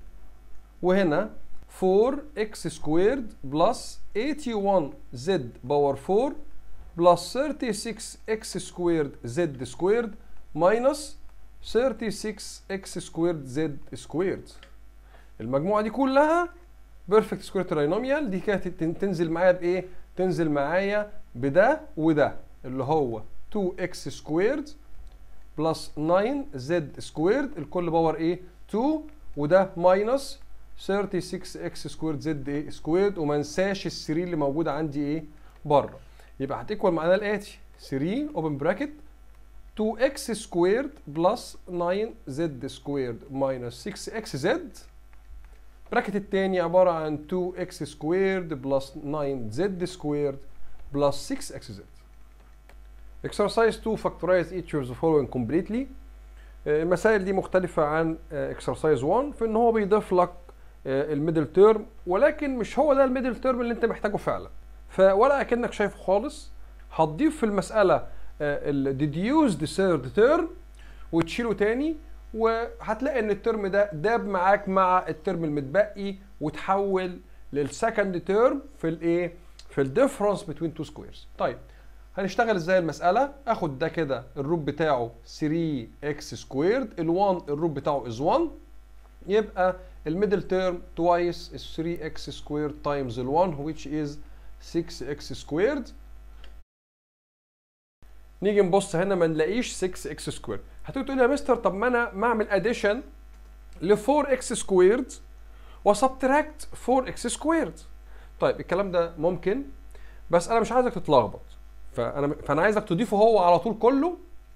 وهنا 4 اكس سكويرد بلس 81 زد باور 4 بلس 36 اكس سكويرد زد سكويرد ماينس 36 اكس سكويرد زد سكويرد المجموعه دي كلها بيرفكت سكوير تراينوميال دي كانت تنزل معايا بايه تنزل معايا بده وده اللي هو 2x سكويرد بلس 9 z سكويرد الكل باور ايه 2 وده ماينس 36x سكويرد زد ايه سكويرد وما انساش ال 3 اللي موجوده عندي ايه بره يبقى هتيكوال معانا الاتي 3 اوبن براكت 2x سكويرد بلس 9z سكويرد ماينس 6xz براكت التاني عبارة عن 2x سكويرد بلس 9z سكويرد بلس 6xz exercise 2 factorize each of the following completely المسائل دي مختلفة عن exercise 1 في ان هو بيضيف لك الميدل تيرم ولكن مش هو ده الميدل تيرم اللي انت محتاجه فعلا فولا اكنك شايفه خالص هتضيف في المسألة ال deduced third term وتشيله تاني وهتلاقي ان الترم ده داب معاك مع الترم المتبقي وتحول للسكند تيرم في الايه في الديفرنس بين تو سكويرز طيب هنشتغل ازاي المساله اخد ده كده الروت بتاعه 3 اكس سكويرد ال1 الروت بتاعه از 1 يبقى الميدل تيرم توايس is 3 اكس سكويرد تايمز ال1 which is 6 اكس سكويرد نيجي نبص هنا ما نلاقيش 6 اكس سكويرد هتيجي تقول يا مستر طب ما انا ما اعمل اديشن ل 4 اكس سكويرد وسبتراكت 4 اكس سكويرد طيب الكلام ده ممكن بس انا مش عايزك تتلخبط فانا فانا عايزك تضيفه هو على طول كله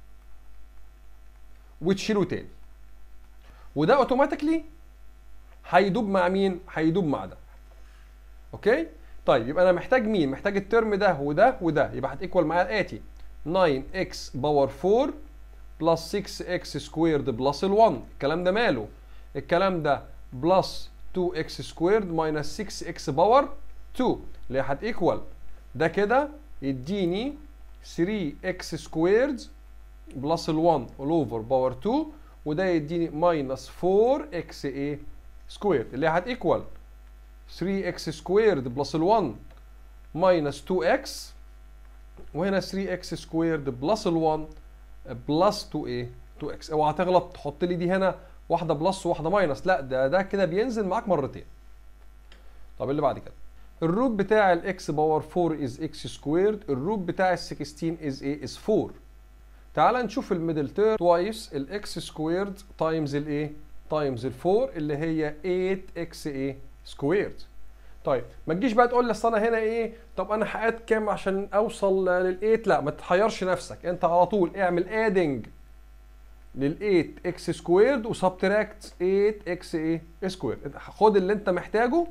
وتشيله تاني وده اوتوماتيكلي هيدوب مع مين هيدوب مع ده اوكي طيب يبقى انا محتاج مين محتاج الترم ده وده وده يبقى هتيكوال معايا الاتي 9x باور 4 بلس 6x سكويرد بلس ال1 الكلام ده ماله الكلام ده بلس 2x سكويرد ماينس 6x باور 2 اللي هتيكوال ده كده يديني 3x سكويرد بلس ال1 اول اوفر باور 2 وده يديني ماينس 4x ايه سكويرد اللي هتيكوال 3x سكويرد بلس ال1 ماينس 2x وهنا 3x سكويرد بلس ال1 بلس 2 ايه 2x اوعى تغلط تحط لي دي هنا واحده بلس وواحده ماينس لا ده ده كده بينزل معاك مرتين طب اللي بعد كده الروت بتاع الاكس باور 4 از اكس سكويرد الروت بتاع ال 16 از ايه از 4 تعال نشوف الميدل تيرم توايس الاكس سكويرد تايمز الايه تايمز ال 4 اللي هي 8 اكس ايه سكويرد طيب ما تجيش بقى تقول لي اصل انا هنا ايه طب انا حققت كام عشان اوصل لل 8 لا ما تحيرش نفسك انت على طول اعمل ادنج لل 8 اكس سكويرد وسبتراكت 8 اكس ايه سكويرد خد اللي انت محتاجه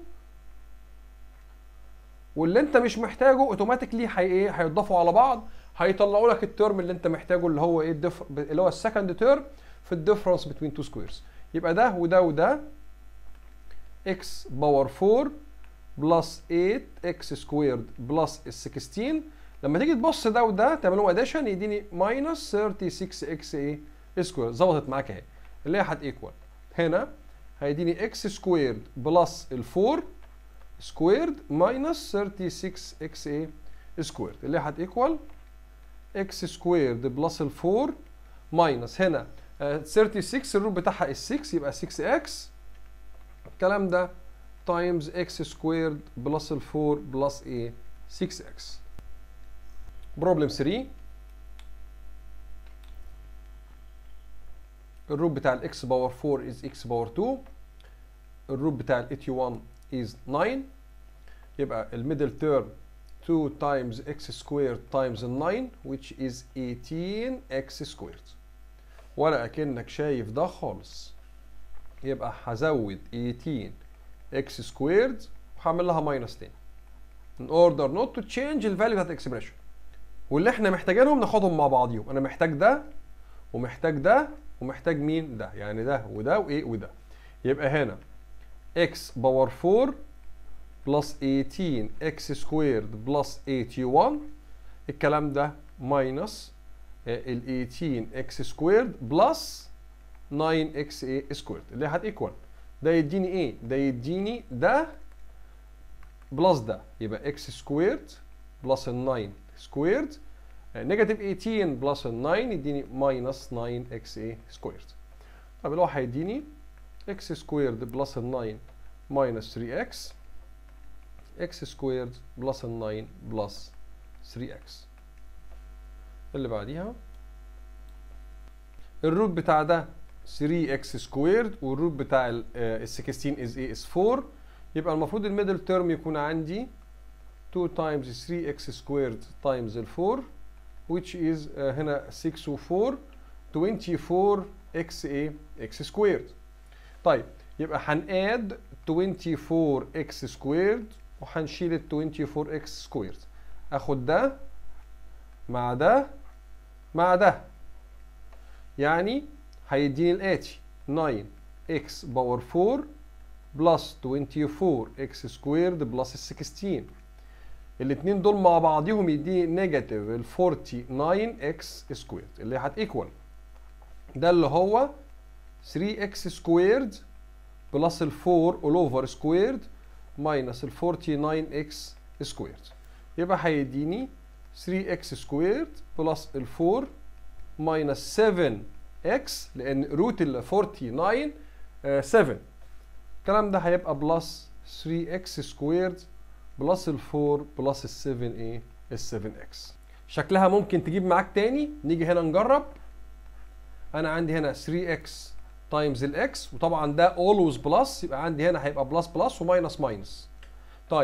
واللي انت مش محتاجه اوتوماتيكلي هي ايه هيتضافوا على بعض هيطلعوا لك الترم اللي انت محتاجه اللي هو ايه الدفر... اللي هو السكند تيرم في الديفرنس بين تو سكويرز يبقى ده وده وده x باور 4 بلس 8 x سكويرد بلس ال 16 لما تيجي تبص ده وده تعملهم اديشن يديني ماينس 36 x ايه سكوير ظبطت معاك اهي اللي هي هتيكوال هنا هيديني x سكويرد بلس ال 4 سكويرد ماينس 36 x ايه سكويرد اللي هي هتيكوال x سكويرد بلس ال 4 ماينس هنا آه، 36 الروت بتاعها ال 6 يبقى 6x الكلام ده تايمز x سكويرد بلس ال 4 بلس ايه 6x بروبلم 3 الروت بتاع الاكس باور 4 is x باور 2 الروت بتاع ال 81 is 9 يبقى الميدل تيرم 2 times x squared times 9 which is 18x squared ولا اكنك شايف ده خالص يبقى هزود 18x squared وهعمل لها ماينس تاني in order not to change الفاليو بتاعت الاكسبريشن واللي احنا محتاجينهم ناخدهم مع بعضيهم انا محتاج ده ومحتاج ده ومحتاج مين ده يعني ده وده وايه وده يبقى هنا x باور 4 بلس 18 x سكويرد بلس 81 الكلام ده ماينس ال 18 x سكويرد بلس 9 x ايه سكويرد اللي هتيكوال ده يديني ايه ده يديني ده بلس ده يبقى x سكويرد بلس ال 9 سكويرد نيجاتيف 18 بلس ال 9 يديني ماينس 9 x ايه سكويرد طب اللي هو هيديني x سكويرد بلس ال 9 ماينس 3x x سكويرد بلس ال 9 بلس 3x اللي بعديها الروت بتاع ده 3x سكويرد والروت بتاع ال 16 از ايه از 4 يبقى المفروض الميدل تيرم يكون عندي 2 times 3x سكويرد times ال 4 which is uh, هنا 6 و 4 24 x ايه x سكويرد طيب يبقى هنقاد 24 x سكويرد وهنشيل ال 24 x سكويرد اخد ده مع ده مع ده يعني هيديني الاتي 9 x باور 4 بلس 24 x سكويرد بلس ال 16 الاثنين دول مع بعضهم يديني نيجاتيف ال 49 اكس سكويرد اللي هتيكوال ده اللي هو 3 اكس سكويرد بلس ال 4 اول اوفر سكويرد ماينس ال 49 اكس سكويرد يبقى هيديني 3 اكس سكويرد بلس ال 4 ماينس 7 اكس لان روت ال 49 آه 7 الكلام ده هيبقى بلس 3 اكس سكويرد بلس ال 4 بلس ال 7 ايه ال 7 اكس شكلها ممكن تجيب معاك تاني نيجي هنا نجرب انا عندي هنا 3 اكس تايمز الاكس وطبعا ده اولويز بلس يبقى عندي هنا هيبقى بلس بلس وماينس ماينس طيب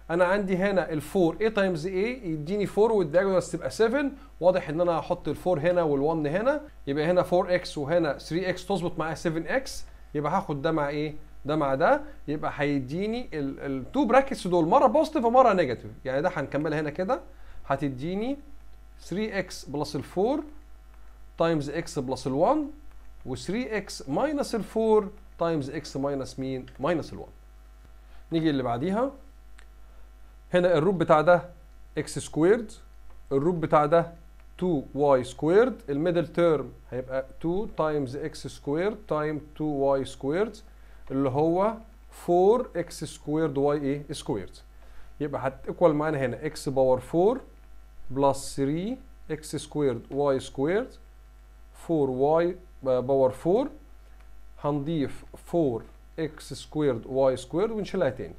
انا عندي هنا ال 4 a تايمز a يديني 4 والدياجونالز تبقى 7 واضح ان انا هحط ال 4 هنا وال 1 هنا يبقى هنا 4x وهنا 3x تظبط معايا 7x يبقى هاخد ده مع ايه ده مع ده يبقى هيديني التو براكتس دول مره بوزيتيف ومره نيجاتيف يعني ده هنكملها هنا كده هتديني 3x بلس ال 4 تايمز x بلس ال 1 و 3x ماينس ال 4 تايمز x ماينس مين ماينس ال 1 نيجي اللي بعديها هنا الروت بتاع ده x سكويرد الروت بتاع ده 2y سكويرد الميدل تيرم هيبقى 2 تايمز x سكويرد تايم 2y سكويرد اللي هو 4x سكويرد y ايه سكويرد يبقى هتيكوال معانا هنا x باور 4 بلس 3 x سكويرد y سكويرد 4y باور 4 هنضيف 4x سكويرد y سكويرد ونشيلها تاني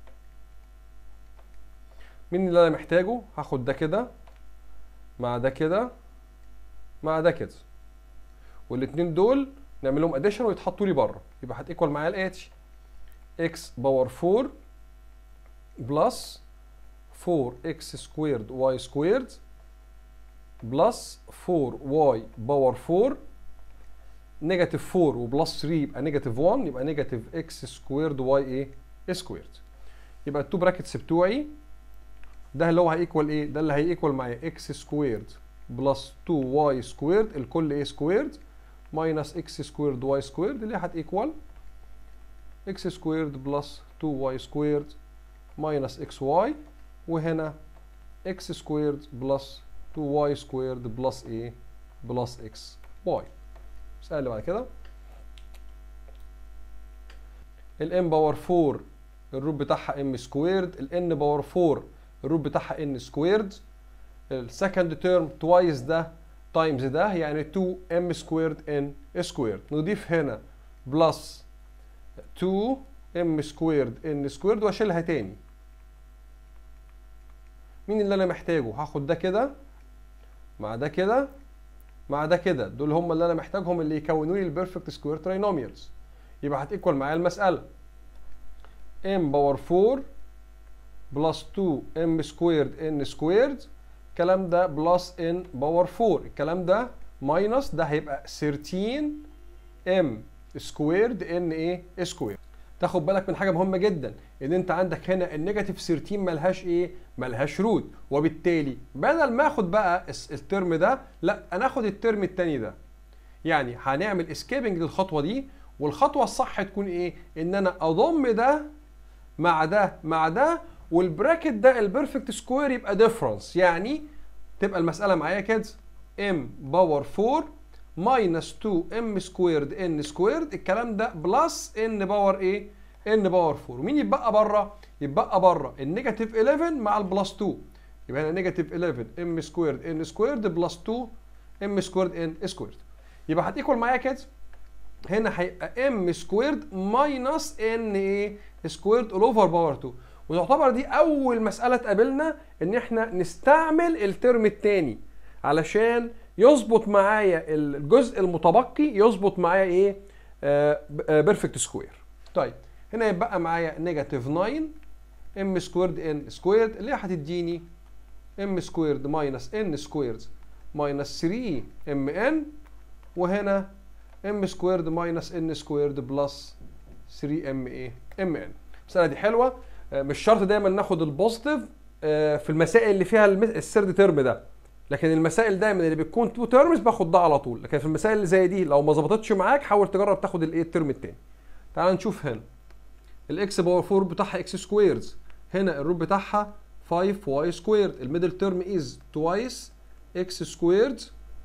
مين اللي انا محتاجه هاخد ده كده مع ده كده مع ده كده والاتنين دول نعمل لهم اديشن ويتحطوا لي بره يبقى هتيكوال معايا الاتي x باور 4 بلس 4x سكويرد y سكويرد بلس 4y باور 4 نيجاتيف 4 وبلس 3 يبقى نيجاتيف 1 يبقى نيجاتيف x سكويرد y ايه سكويرد يبقى التو براكتس بتوعي ده اللي هو هيكوال ايه ده اللي هيكوال معايا x سكويرد بلس 2y سكويرد الكل ايه سكويرد ماينس x سكويرد y سكويرد اللي هتيكوال x سكويرد بلس 2y سكويرد ماينس xy وهنا x سكويرد بلس 2y سكويرد بلس ايه بلس xy المسألة اللي بعد كده ال m باور 4 الروت بتاعها m سكويرد ال n باور 4 الروت بتاعها n سكويرد السكند تيرم توايس ده تايمز ده يعني 2 m سكويرد n سكويرد نضيف هنا بلس 2 m سكويرد n سكويرد واشيلها تاني مين اللي انا محتاجه هاخد ده كده مع ده كده مع ده كده دول هم اللي انا محتاجهم اللي يكونوا لي البيرفكت سكوير تراينوميالز يبقى هتيكوال معايا المساله m باور 4 بلس 2 m سكويرد n سكويرد الكلام ده بلس n باور 4 الكلام ده ماينس ده هيبقى 13 m سكويرد n ايه سكويرد تاخد بالك من حاجه مهمه جدا ان انت عندك هنا النيجاتيف 13 ملهاش ايه ملهاش روت وبالتالي بدل ما اخد بقى الترم ده لا انا اخد الترم التاني ده يعني هنعمل اسكيبنج للخطوه دي والخطوه الصح تكون ايه ان انا اضم ده مع ده مع ده والبراكت ده البيرفكت سكوير يبقى ديفرنس يعني تبقى المساله معايا كده m باور 4 ماينس 2 ام سكويرد ان سكويرد الكلام ده بلس ان باور ايه؟ ان باور 4 ومين يتبقى بره؟ يتبقى بره النيجاتيف 11 مع البلس 2 يبقى هنا نيجاتيف 11 ام سكويرد ان سكويرد بلس 2 ام سكويرد ان سكويرد يبقى هتيكوال معايا كده هنا هيبقى ام سكويرد ماينس ان ايه؟ سكويرد اول اوفر باور 2 وتعتبر دي اول مساله تقابلنا ان احنا نستعمل الترم الثاني علشان يظبط معايا الجزء المتبقي يظبط معايا ايه بيرفكت سكوير طيب هنا يبقى معايا نيجاتيف 9 ام سكويرد ان سكويرد اللي هتديني ام سكويرد ماينس ان سكويرد ماينس 3 ام ان وهنا ام سكويرد ماينس ان سكويرد بلس 3 ام ايه ام ان المساله دي حلوه مش شرط دايما ناخد البوزيتيف في المسائل اللي فيها السرد ترم ده لكن المسائل دايما اللي بتكون تو تيرمز باخد ده على طول لكن في المسائل اللي زي دي لو ما ظبطتش معاك حاول تجرب تاخد الايه الترم الثاني تعال نشوف هنا الاكس باور 4 بتاعها اكس سكويرز هنا الروت بتاعها 5 واي سكويرد الميدل تيرم از توايس اكس سكويرد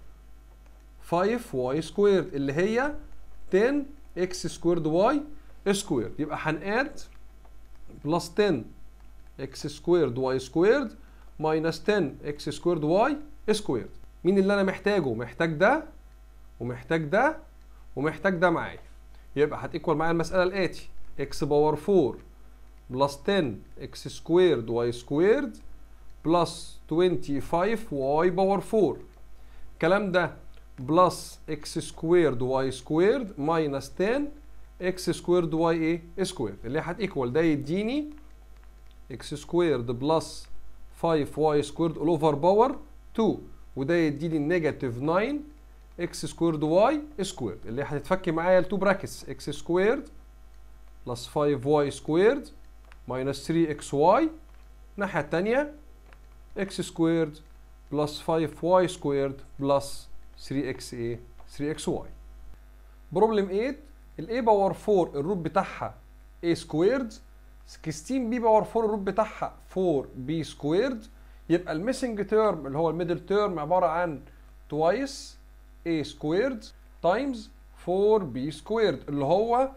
5 واي سكويرد اللي هي 10 اكس سكويرد واي سكويرد يبقى هنقاد بلس 10 اكس سكويرد واي سكويرد ماينس 10 اكس سكويرد واي سكويرد مين اللي انا محتاجه محتاج ده ومحتاج ده ومحتاج ده معايا يبقى هتيكوال معايا المساله الاتي اكس باور 4 بلس 10 اكس سكويرد واي سكويرد بلس 25 واي باور 4 الكلام ده بلس اكس سكويرد واي سكويرد ماينس 10 اكس سكويرد واي ايه سكويرد اللي هتيكوال ده يديني اكس سكويرد بلس 5 واي سكويرد اول اوفر باور 2 وده يديني نيجاتيف 9 اكس سكويرد واي سكويرد اللي هتتفك معايا التو براكتس اكس سكويرد بلس 5 واي سكويرد ماينس 3 اكس واي الناحيه الثانيه اكس سكويرد بلس 5 واي سكويرد بلس 3 اكس ايه 3 اكس واي بروبلم 8 الاي باور 4 الروت بتاعها a سكويرد 16 بي باور 4 الروت بتاعها 4 بي سكويرد يبقى الميسنج تيرم اللي هو الميدل تيرم عباره عن توايس a سكويرد تايمز 4 بي سكويرد اللي هو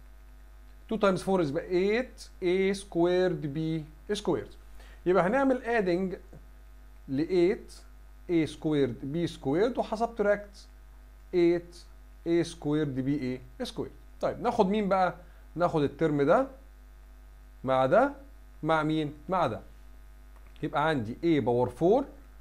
2 تايمز 4 يبقى 8 a سكويرد b سكويرد يبقى هنعمل ادنج ل 8 a سكويرد b سكويرد وهسبتراكت 8 a سكويرد b a سكويرد طيب ناخد مين بقى ناخد الترم ده مع ده مع مين مع ده يبقى عندي a باور 4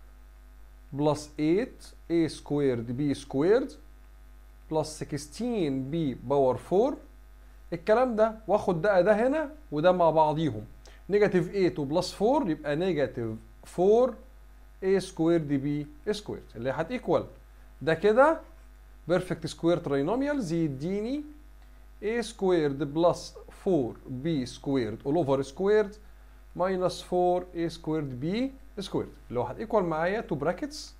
بلس 8 a سكويرد b سكويرد بلس 16 b باور 4 الكلام ده واخد ده ده هنا وده مع بعضيهم نيجاتيف 8 وبلس 4 يبقى نيجاتيف 4 a سكويرد b سكويرد اللي هتيكوال ده كده بيرفكت سكوير ترينوميالز يديني a سكويرد بلس 4b سكويرد all over سكويرد minus 4a سكويرد b سكويرد اللي هو هتيكوال معايا تو براكتس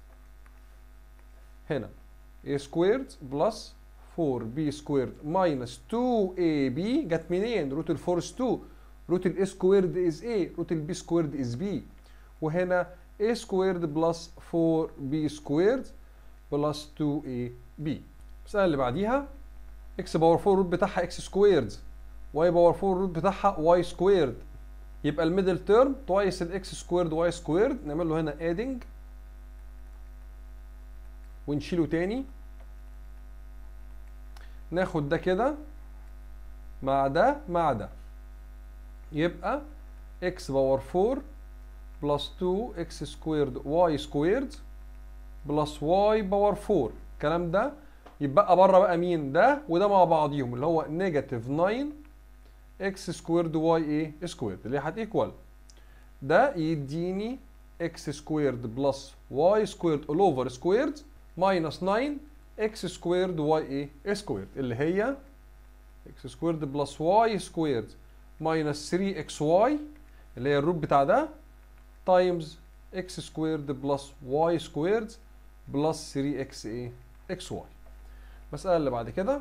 هنا a سكويرد بلس 4b سكويرد minus 2ab جت منين؟ روت الفورس 2 روت الاي سكويرد از a روت البي سكويرد از b وهنا a سكويرد بلس 4b سكويرد بلس 2ab المسألة اللي بعديها x باور 4 روت بتاعها x سكويرد y باور 4 روت بتاعها y سكويرد يبقى الميدل تيرم توايس الاكس سكويرد واي سكويرد نعمل له هنا ادنج ونشيله تاني ناخد ده كده مع ده مع ده يبقى x باور 4 بلس 2 x سكويرد y سكويرد بلس y باور 4 الكلام ده يبقى بره بقى مين ده وده مع بعضيهم اللي هو نيجاتيف 9 اكس سكويرد واي ايه سكويرد اللي هتيكوال ده يديني اكس سكويرد بلس واي سكويرد اول اوفر سكويرد ماينس 9 اكس سكويرد واي ايه سكويرد اللي هي اكس سكويرد بلس واي سكويرد ماينس 3 اكس واي اللي هي الروت بتاع ده تايمز اكس سكويرد بلس واي سكويرد بلس 3 اكس ايه اكس واي المسألة اللي بعد كده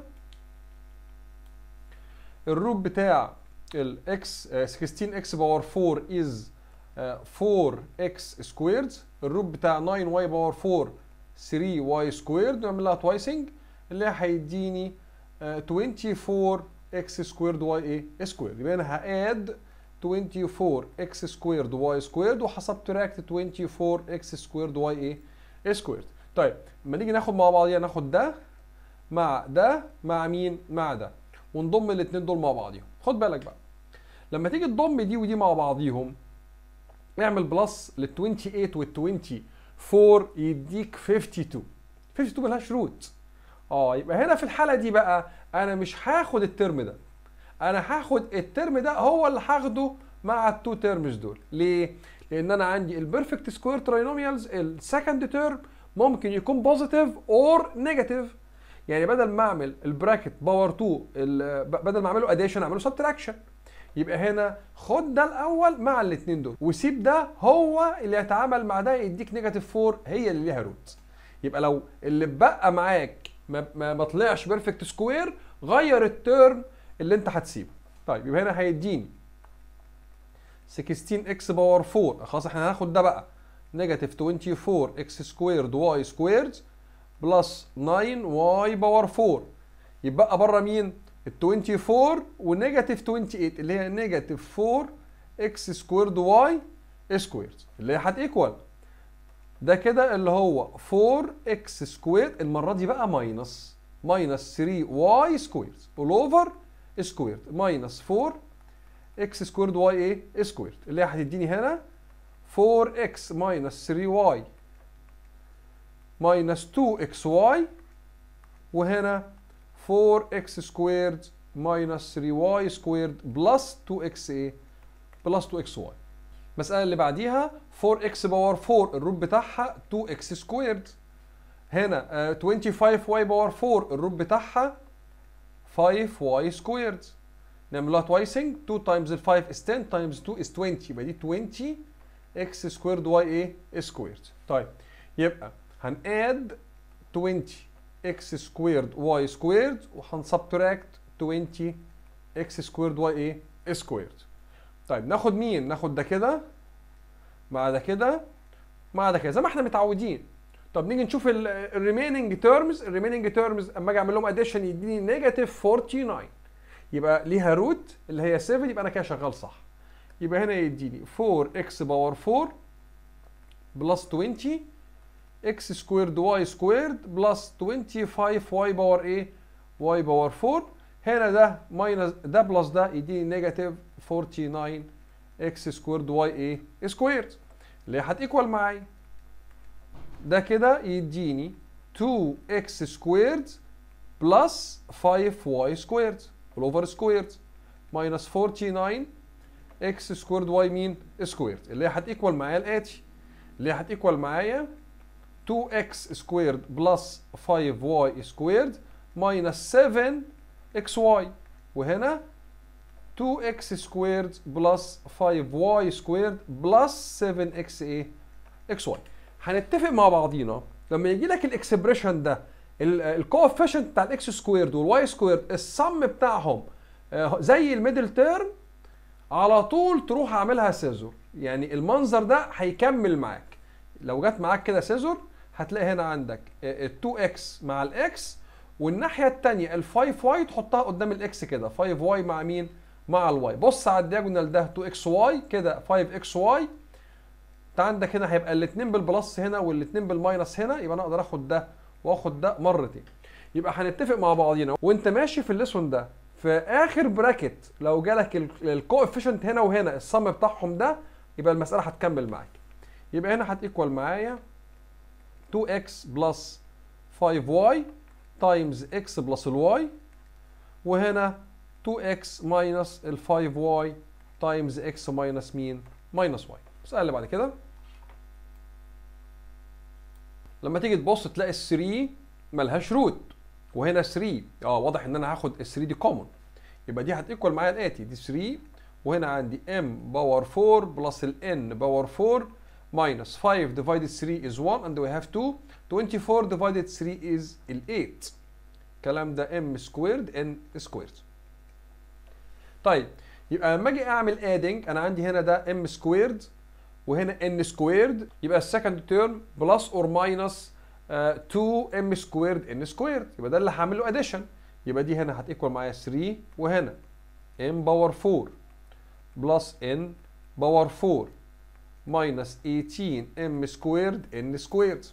الروت بتاع الاكس 16 اكس باور 4 از 4 اكس سكويرد الروت بتاع 9 واي باور 4 3 واي سكويرد نعمل لها توايسنج اللي هيديني 24 اكس سكويرد واي ايه سكويرد يبقى انا هاد 24 اكس سكويرد واي سكويرد وهسبتراكت 24 اكس سكويرد واي ايه سكويرد طيب لما نيجي ناخد مع بعضيها ناخد ده مع ده مع مين مع ده ونضم الاثنين دول مع بعضيهم خد بالك بقى لما تيجي تضم دي ودي مع بعضيهم اعمل بلس لل 28 وال 24 يديك 52 52 ملهاش روت اه يبقى هنا في الحاله دي بقى انا مش هاخد الترم ده انا هاخد الترم ده هو اللي هاخده مع التو تيرمز دول ليه لان انا عندي البيرفكت سكوير تراينوميالز السكند تيرم ممكن يكون بوزيتيف اور نيجاتيف يعني بدل ما اعمل البراكت باور 2 بدل ما اعمله اديشن اعمله سبتراكشن يبقى هنا خد ده الاول مع الاثنين دول وسيب ده هو اللي يتعامل مع ده يديك نيجاتيف 4 هي اللي ليها روت يبقى لو اللي بقى معاك ما, ما, ما طلعش بيرفكت سكوير غير التيرم اللي انت هتسيبه طيب يبقى هنا هيديني 16 اكس باور 4 خلاص احنا هناخد ده بقى نيجاتيف 24 اكس سكويرد واي سكويرد بلس 9 واي باور 4 يبقى بره مين؟ ال 24 ونيجاتيف 28 اللي هي نيجاتيف 4 اكس سكويرد واي سكويرد اللي هي هتيكوال ده كده اللي هو 4 اكس سكويرد المره دي بقى ماينس ماينس 3 واي سكويرد اول اوفر سكويرد ماينس 4 اكس سكويرد واي ايه سكويرد اللي هي هتديني هنا 4 اكس ماينس 3 واي ماينس 2 اكس واي وهنا 4 اكس سكويرد ماينس 3 واي سكويرد بلس 2 اكس ايه بلس 2 اكس واي المساله اللي بعديها 4x باور 4 الروت بتاعها 2x سكويرد هنا آه، 25y باور 4 الروت بتاعها 5y سكويرد نعملها توايسنج 2 تايمز ال 5 is 10 تايمز 2 is 20 يبقى دي 20 x سكويرد y ايه سكويرد طيب يبقى هناد 20 x سكويرد y سكويرد وهنسبتراكت 20 x سكويرد y ايه سكويرد طيب ناخد مين ناخد ده كده مع ده كده مع ده كده زي ما احنا متعودين طب نيجي نشوف الريميننج تيرمز الريميننج تيرمز اما اجي اعمل لهم اديشن يديني نيجاتيف 49 يبقى ليها روت اللي هي 7 يبقى انا كده شغال صح يبقى هنا يديني 4x باور 4 بلس 20 x سكويرد y سكويرد بلس 25y باور ايه y باور 4 هنا ده ماينس ده بلس ده يديني نيجاتيف 49 x سكويرد y ايه سكويرد اللي هتيكوال معايا ده كده يديني 2x سكويرد بلس 5y سكويرد الاوفر سكويرد ماينس 49 x سكويرد y مين سكويرد اللي هي هتيكوال معايا الاتي اللي هي هتيكوال معايا 2x سكويرد بلس 5y سكويرد ماينس 7xy وهنا 2x سكويرد بلس 5y سكويرد بلس 7x ايه xy هنتفق مع بعضينا لما يجي لك الاكسبريشن ده الكوفيشنت بتاع الاكس سكويرد والواي سكويرد السم بتاعهم آه، زي الميدل تيرم على طول تروح اعملها سيزور يعني المنظر ده هيكمل معاك لو جت معاك كده سيزور هتلاقي هنا عندك ال 2x مع الاكس والناحيه الثانيه ال 5y تحطها قدام الاكس كده 5y مع مين مع الواي بص على الدياجونال ده 2xy كده 5xy انت عندك هنا هيبقى الاثنين بالبلس هنا والاثنين بالماينس هنا يبقى انا اقدر اخد ده واخد ده مرتين يبقى هنتفق مع بعضينا وانت ماشي في الليسون ده في اخر براكت لو جالك الكوفيشنت هنا وهنا الصم بتاعهم ده يبقى المساله هتكمل معاك يبقى هنا هتيكوال معايا 2x بلس 5y تايمز x بلس الواي وهنا 2x ماينس ال 5y تايمز x ماينس مين؟ ماينس y السؤال اللي بعد كده لما تيجي تبص تلاقي ال 3 ملهاش روت وهنا 3 اه واضح ان انا هاخد ال 3 دي كومون يبقى دي هتيكوال معايا الاتي دي 3 وهنا عندي m باور 4 بلس ال n باور 4 minus 5 divided 3 is 1 and we have 2 24 divided 3 is ال 8 الكلام ده m squared n squared طيب يبقى لما اجي اعمل adding انا عندي هنا ده m squared وهنا n squared يبقى السكند تيرم بلس اور ماينس 2 m squared n squared يبقى ده اللي هعمل له addition يبقى دي هنا هتيكوال معايا 3 وهنا m باور 4 بلس n باور 4 minus 18 m squared n squared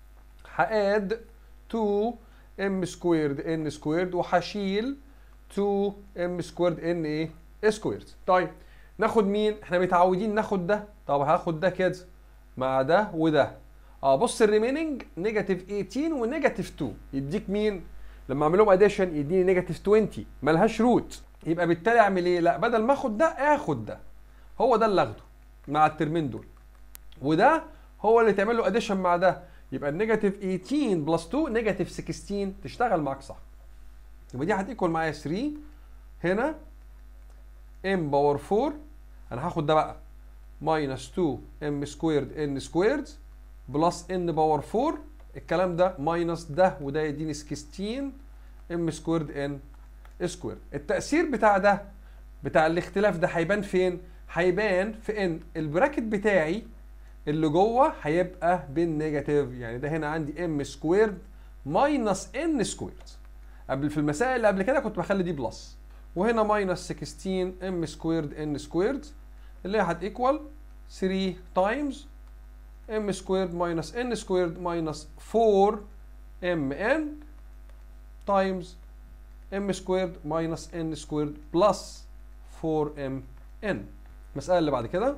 هاد 2 m squared n squared وهشيل 2 m squared n ايه squared طيب ناخد مين احنا متعودين ناخد ده طب هاخد ده كده مع ده وده اه بص الريميننج نيجاتيف 18 ونيجاتيف 2 يديك مين لما اعمل لهم اديشن يديني نيجاتيف 20 ملهاش روت يبقى بالتالي اعمل ايه لا بدل ما اخد ده اخد ده هو ده اللي اخده مع الترمين دول وده هو اللي تعمل له اديشن مع ده يبقى النيجاتيف 18 بلس 2 نيجاتيف 16 تشتغل معاك صح يبقى دي هتيكوال معايا 3 هنا ام باور 4 انا هاخد ده بقى ماينس 2 ام سكويرد ان سكويرد بلس ان باور 4 الكلام ده ماينس ده وده يديني 16 ام سكويرد ان سكوير التأثير بتاع ده بتاع الاختلاف ده هيبان فين؟ هيبان في ان البراكت بتاعي اللي جوه هيبقى بالنيجاتيف يعني ده هنا عندي ام سكويرد ماينس ان سكويرد قبل في المسائل اللي قبل كده كنت بخلي دي بلس وهنا ماينس 16 ام سكويرد ان سكويرد اللي هي هتيكوال 3 تايمز ام سكويرد ماينس ان سكويرد ماينس 4 ام ان تايمز ام سكويرد ماينس ان سكويرد بلس 4 ام ان المسألة اللي بعد كده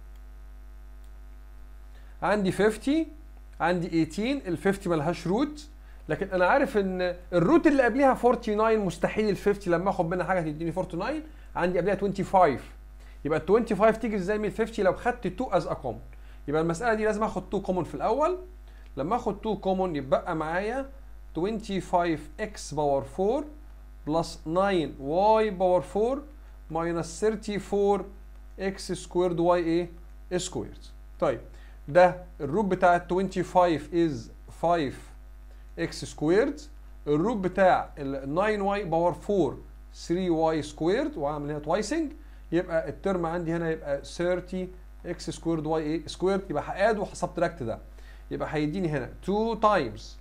عندي 50 عندي 18 ال 50 ملهاش روت لكن انا عارف ان الروت اللي قبلها 49 مستحيل ال 50 لما اخد منها حاجه تديني 49 عندي قبلها 25 يبقى ال 25 تيجي ازاي من 50 لو خدت 2 از ا كومن يبقى المساله دي لازم اخد 2 كومن في الاول لما اخد 2 كومن يبقى معايا 25x باور 4 بلس 9y باور 4 ماينس 34x سكويرد y ايه سكويرد طيب ده الروت بتاع ال 25 از 5x سكويرد الروت بتاع ال 9y باور 4 3y سكويرد وعامل هنا توايسنج يبقى الترم عندي هنا يبقى 30 x سكويرد y ايه سكويرد يبقى هاد وهسبتراكت ده يبقى هيديني هنا 2 تايمز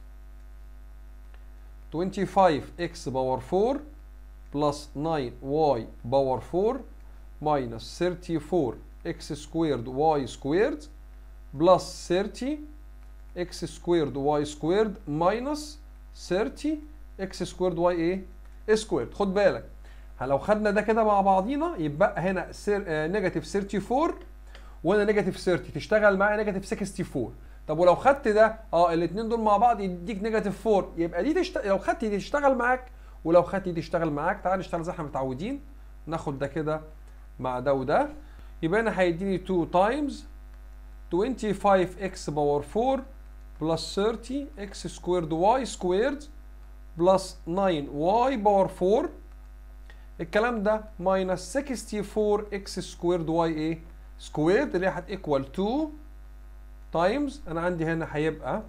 25x باور 4 بلس 9y باور 4 minus 34x سكويرد y سكويرد بلس 30 x سكويرد y سكويرد minus 30 x سكويرد y ايه سكويرد خد بالك لو خدنا ده كده مع بعضينا يبقى هنا نيجاتيف 34 وهنا نيجاتيف 30 تشتغل معايا نيجاتيف 64 طب ولو خدت ده اه الاثنين دول مع بعض يديك نيجاتيف 4 يبقى دي تشت... لو خدت دي تشتغل معاك ولو خدت دي تشتغل معاك تعال نشتغل زي احنا متعودين ناخد ده كده مع ده وده يبقى انا هيديني 2 تايمز 25x باور 4 بلس 30 x سكويرد y سكويرد بلس 9y باور 4 الكلام ده ماينس 64 x سكويرد y ايه سكويرد اللي هي هتيكوال 2 تايمز انا عندي هنا هيبقى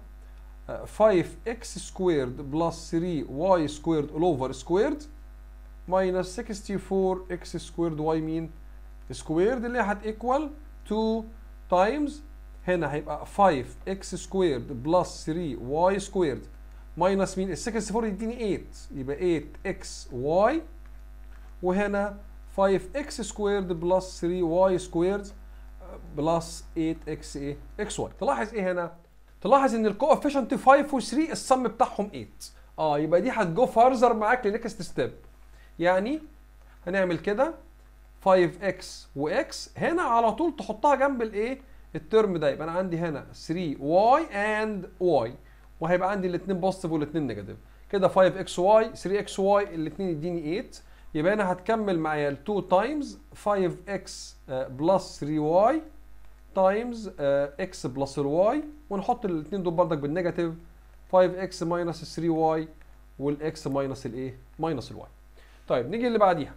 5x سكويرد بلس 3y سكويرد all اوفر سكويرد ماينس 64 x سكويرد y مين سكويرد اللي هي هتيكوال 2 تايمز هنا هيبقى 5x سكويرد بلس 3y سكويرد ماينس مين ال 64 يديني 8 يبقى 8xy وهنا 5x سكويرد بلس 3y سكويرد بلس 8x ايه xy تلاحظ ايه هنا تلاحظ ان الكوفيشنت 5 و3 السم بتاعهم 8 اه يبقى دي هتجو فارزر معاك لنكست ستيب يعني هنعمل كده 5x وx هنا على طول تحطها جنب الايه الترم ده يبقى انا عندي هنا 3y and y وهيبقى عندي الاثنين بوزيتيف والاثنين نيجاتيف كده 5xy 3xy الاثنين يديني 8 يبقى انا هتكمل معايا ال 2 تايمز 5x بلس 3y تايمز x بلس الواي ونحط الاثنين دول بردك بالنيجاتيف 5x ماينس 3y والاكس ماينس الايه؟ ماينس الواي. طيب نيجي اللي بعديها.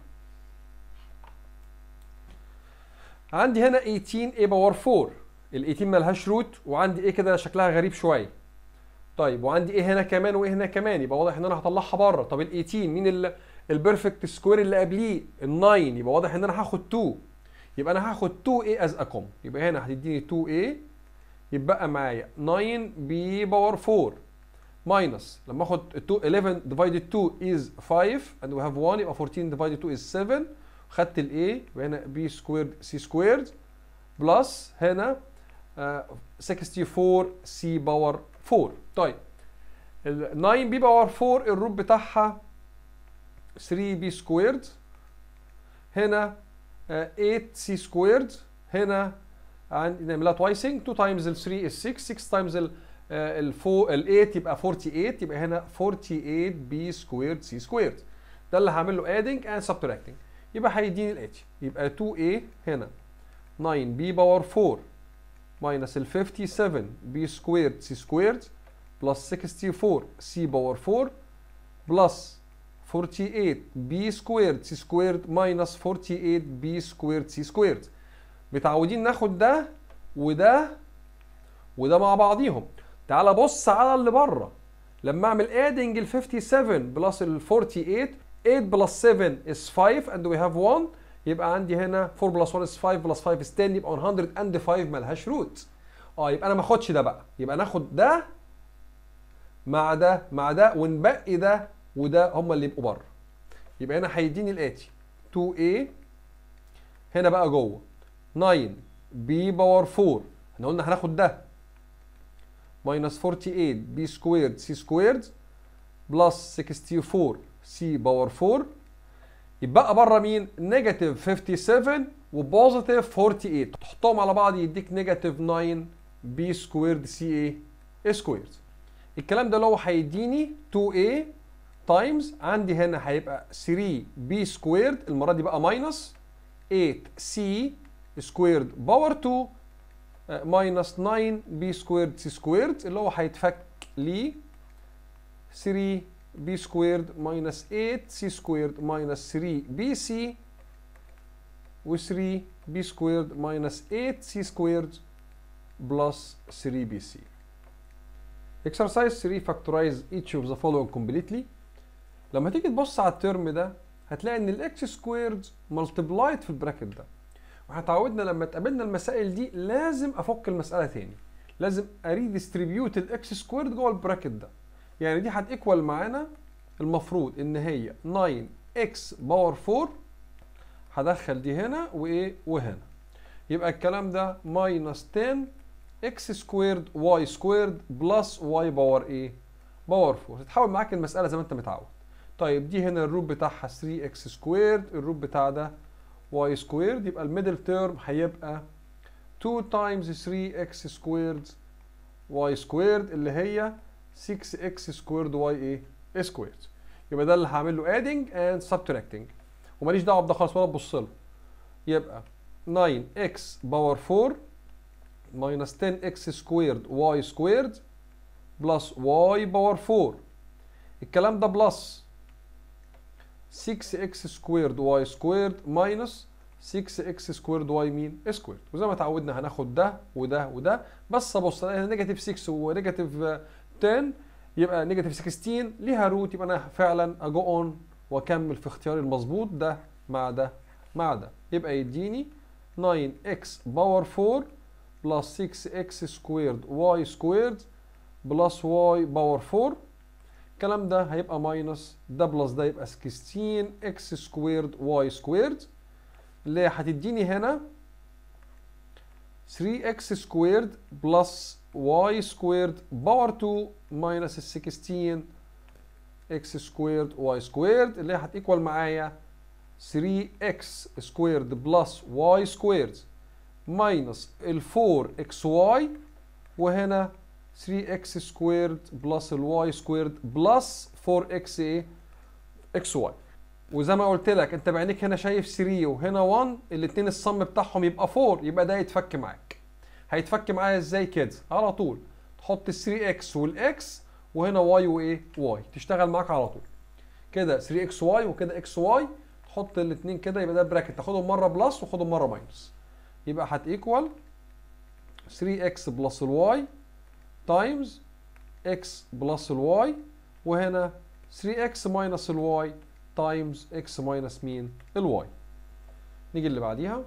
عندي هنا 18 a باور 4 ال 18 مالهاش روت وعندي ايه كده شكلها غريب شويه. طيب وعندي ايه هنا كمان وايه هنا كمان يبقى واضح ان انا هطلعها بره طب ال 18 مين البيرفكت سكوير اللي قبليه ال 9 يبقى واضح ان انا هاخد 2 يبقى انا هاخد 2a از ا يبقى هنا هتديني 2a يبقى معايا 9b باور 4 ماينس لما اخد 2 11 divided 2 is 5 and we have 1 يبقى 14 divided 2 is 7 خدت ال a يبقى هنا b squared c squared بلس هنا uh, 64 c باور 4 طيب ال 9b باور 4 الروت بتاعها 3b squared هنا 8 سي سكويرد هنا عندي نعملها توايسنج 2 تايمز ال 3 is 6 6 تايمز ال ال 4 ال 8 يبقى 48 يبقى هنا 48 بي سكويرد سي سكويرد ده اللي هعمل له ادنج اند سبتراكتنج يبقى هيديني الاتي يبقى 2a هنا 9b باور 4 ماينس ال 57 بي سكويرد سي سكويرد بلس 64 سي باور 4 بلس 48 b سكويرد c سكويرد ماينس 48 b سكويرد c سكويرد متعودين ناخد ده وده وده مع بعضيهم تعال بص على اللي بره لما اعمل ادنج ال 57 بلس ال 48 8 بلس 7 is 5 and we have 1 يبقى عندي هنا 4 بلس 1 is 5 بلس 5 is 10 يبقى 105 ملهاش روت اه يبقى انا ما اخدش ده بقى يبقى ناخد ده مع ده مع ده ونبقي ده وده هما اللي يبقوا بره يبقى هنا هيديني الاتي 2a هنا بقى جوه 9 b باور 4 احنا قلنا هناخد ده ماينس 48 b سكويرد c سكويرد بلس 64 c باور 4 يبقى بره مين؟ نيجاتيف 57 وبوزيتيف 48 تحطهم على بعض يديك نيجاتيف 9 b سكويرد c a سكويرد الكلام ده اللي هو هيديني 2a تايمز عندي هنا هيبقى 3 بي سكويرد المره دي بقى ماينس 8c سكويرد باور 2 ماينس 9 بي سكويرد سي سكويرد اللي هو هيتفك ل 3 بي سكويرد ماينس 8 سي سكويرد ماينس 3 بي سي و 3 بي سكويرد ماينس 8 سي سكويرد بلس 3 بي سي exercise 3 factorize each of the following completely لما تيجي تبص على الترم ده هتلاقي ان الاكس سكويرد ملتبلايد في البراكت ده واحنا اتعودنا لما تقابلنا المسائل دي لازم افك المساله تاني لازم اريديستريبيوت الاكس سكويرد جوه البراكت ده يعني دي هتيكوال معانا المفروض ان هي 9 اكس باور 4 هدخل دي هنا وايه وهنا يبقى الكلام ده ماينس 10 اكس سكويرد واي سكويرد بلس واي باور ايه باور 4 تتحول معاك المساله زي ما انت متعود طيب دي هنا الروت بتاعها 3 اكس سكويرد الروت بتاع ده واي سكويرد يبقى الميدل تيرم هيبقى 2 تايمز 3 اكس سكويرد واي سكويرد اللي هي 6 اكس سكويرد واي ايه سكويرد يبقى ده اللي هعمل له ادنج اند سبتراكتنج وماليش دعوه بده خالص ولا تبص له يبقى 9 اكس باور 4 minus 10x squared y squared plus y باور 4 الكلام ده بلس 6x squared y squared minus 6x squared y مين سكويرد وزي ما اتعودنا هناخد ده وده وده بس ابص الاقي نيجاتيف 6 ونيجاتيف 10 يبقى نيجاتيف 16 ليها روت يبقى انا فعلا اجو اون واكمل في اختياري المظبوط ده مع ده مع ده يبقى يديني 9x باور 4 بلس 6x سكويرد y سكويرد بلس y باور 4 الكلام ده هيبقى ماينس ده بلس ده يبقى 16x سكويرد y سكويرد اللي هتديني هنا 3x سكويرد بلس y سكويرد باور 2 ماينس ال 16 x سكويرد y سكويرد اللي هتيكوال معايا 3x سكويرد بلس y سكويرد ماينس ال 4xy وهنا 3x سكويرد بلس ال y سكويرد بلس 4x ايه xy وزي ما قلت لك انت بعينيك هنا شايف 3 وهنا 1 الاثنين الصم بتاعهم يبقى 4 يبقى ده يتفك معاك هيتفك معايا ازاي كده على طول تحط ال 3x والاكس وهنا y وايه y تشتغل معاك على طول كده 3xy وكده xy تحط الاثنين كده يبقى ده براكت تاخدهم مره بلس وخدهم مره ماينس يبقى هتيكوال 3x بلس الواي تايمز x بلس الواي وهنا 3x ماينس الواي تايمز x ماينس مين الواي نيجي اللي بعديها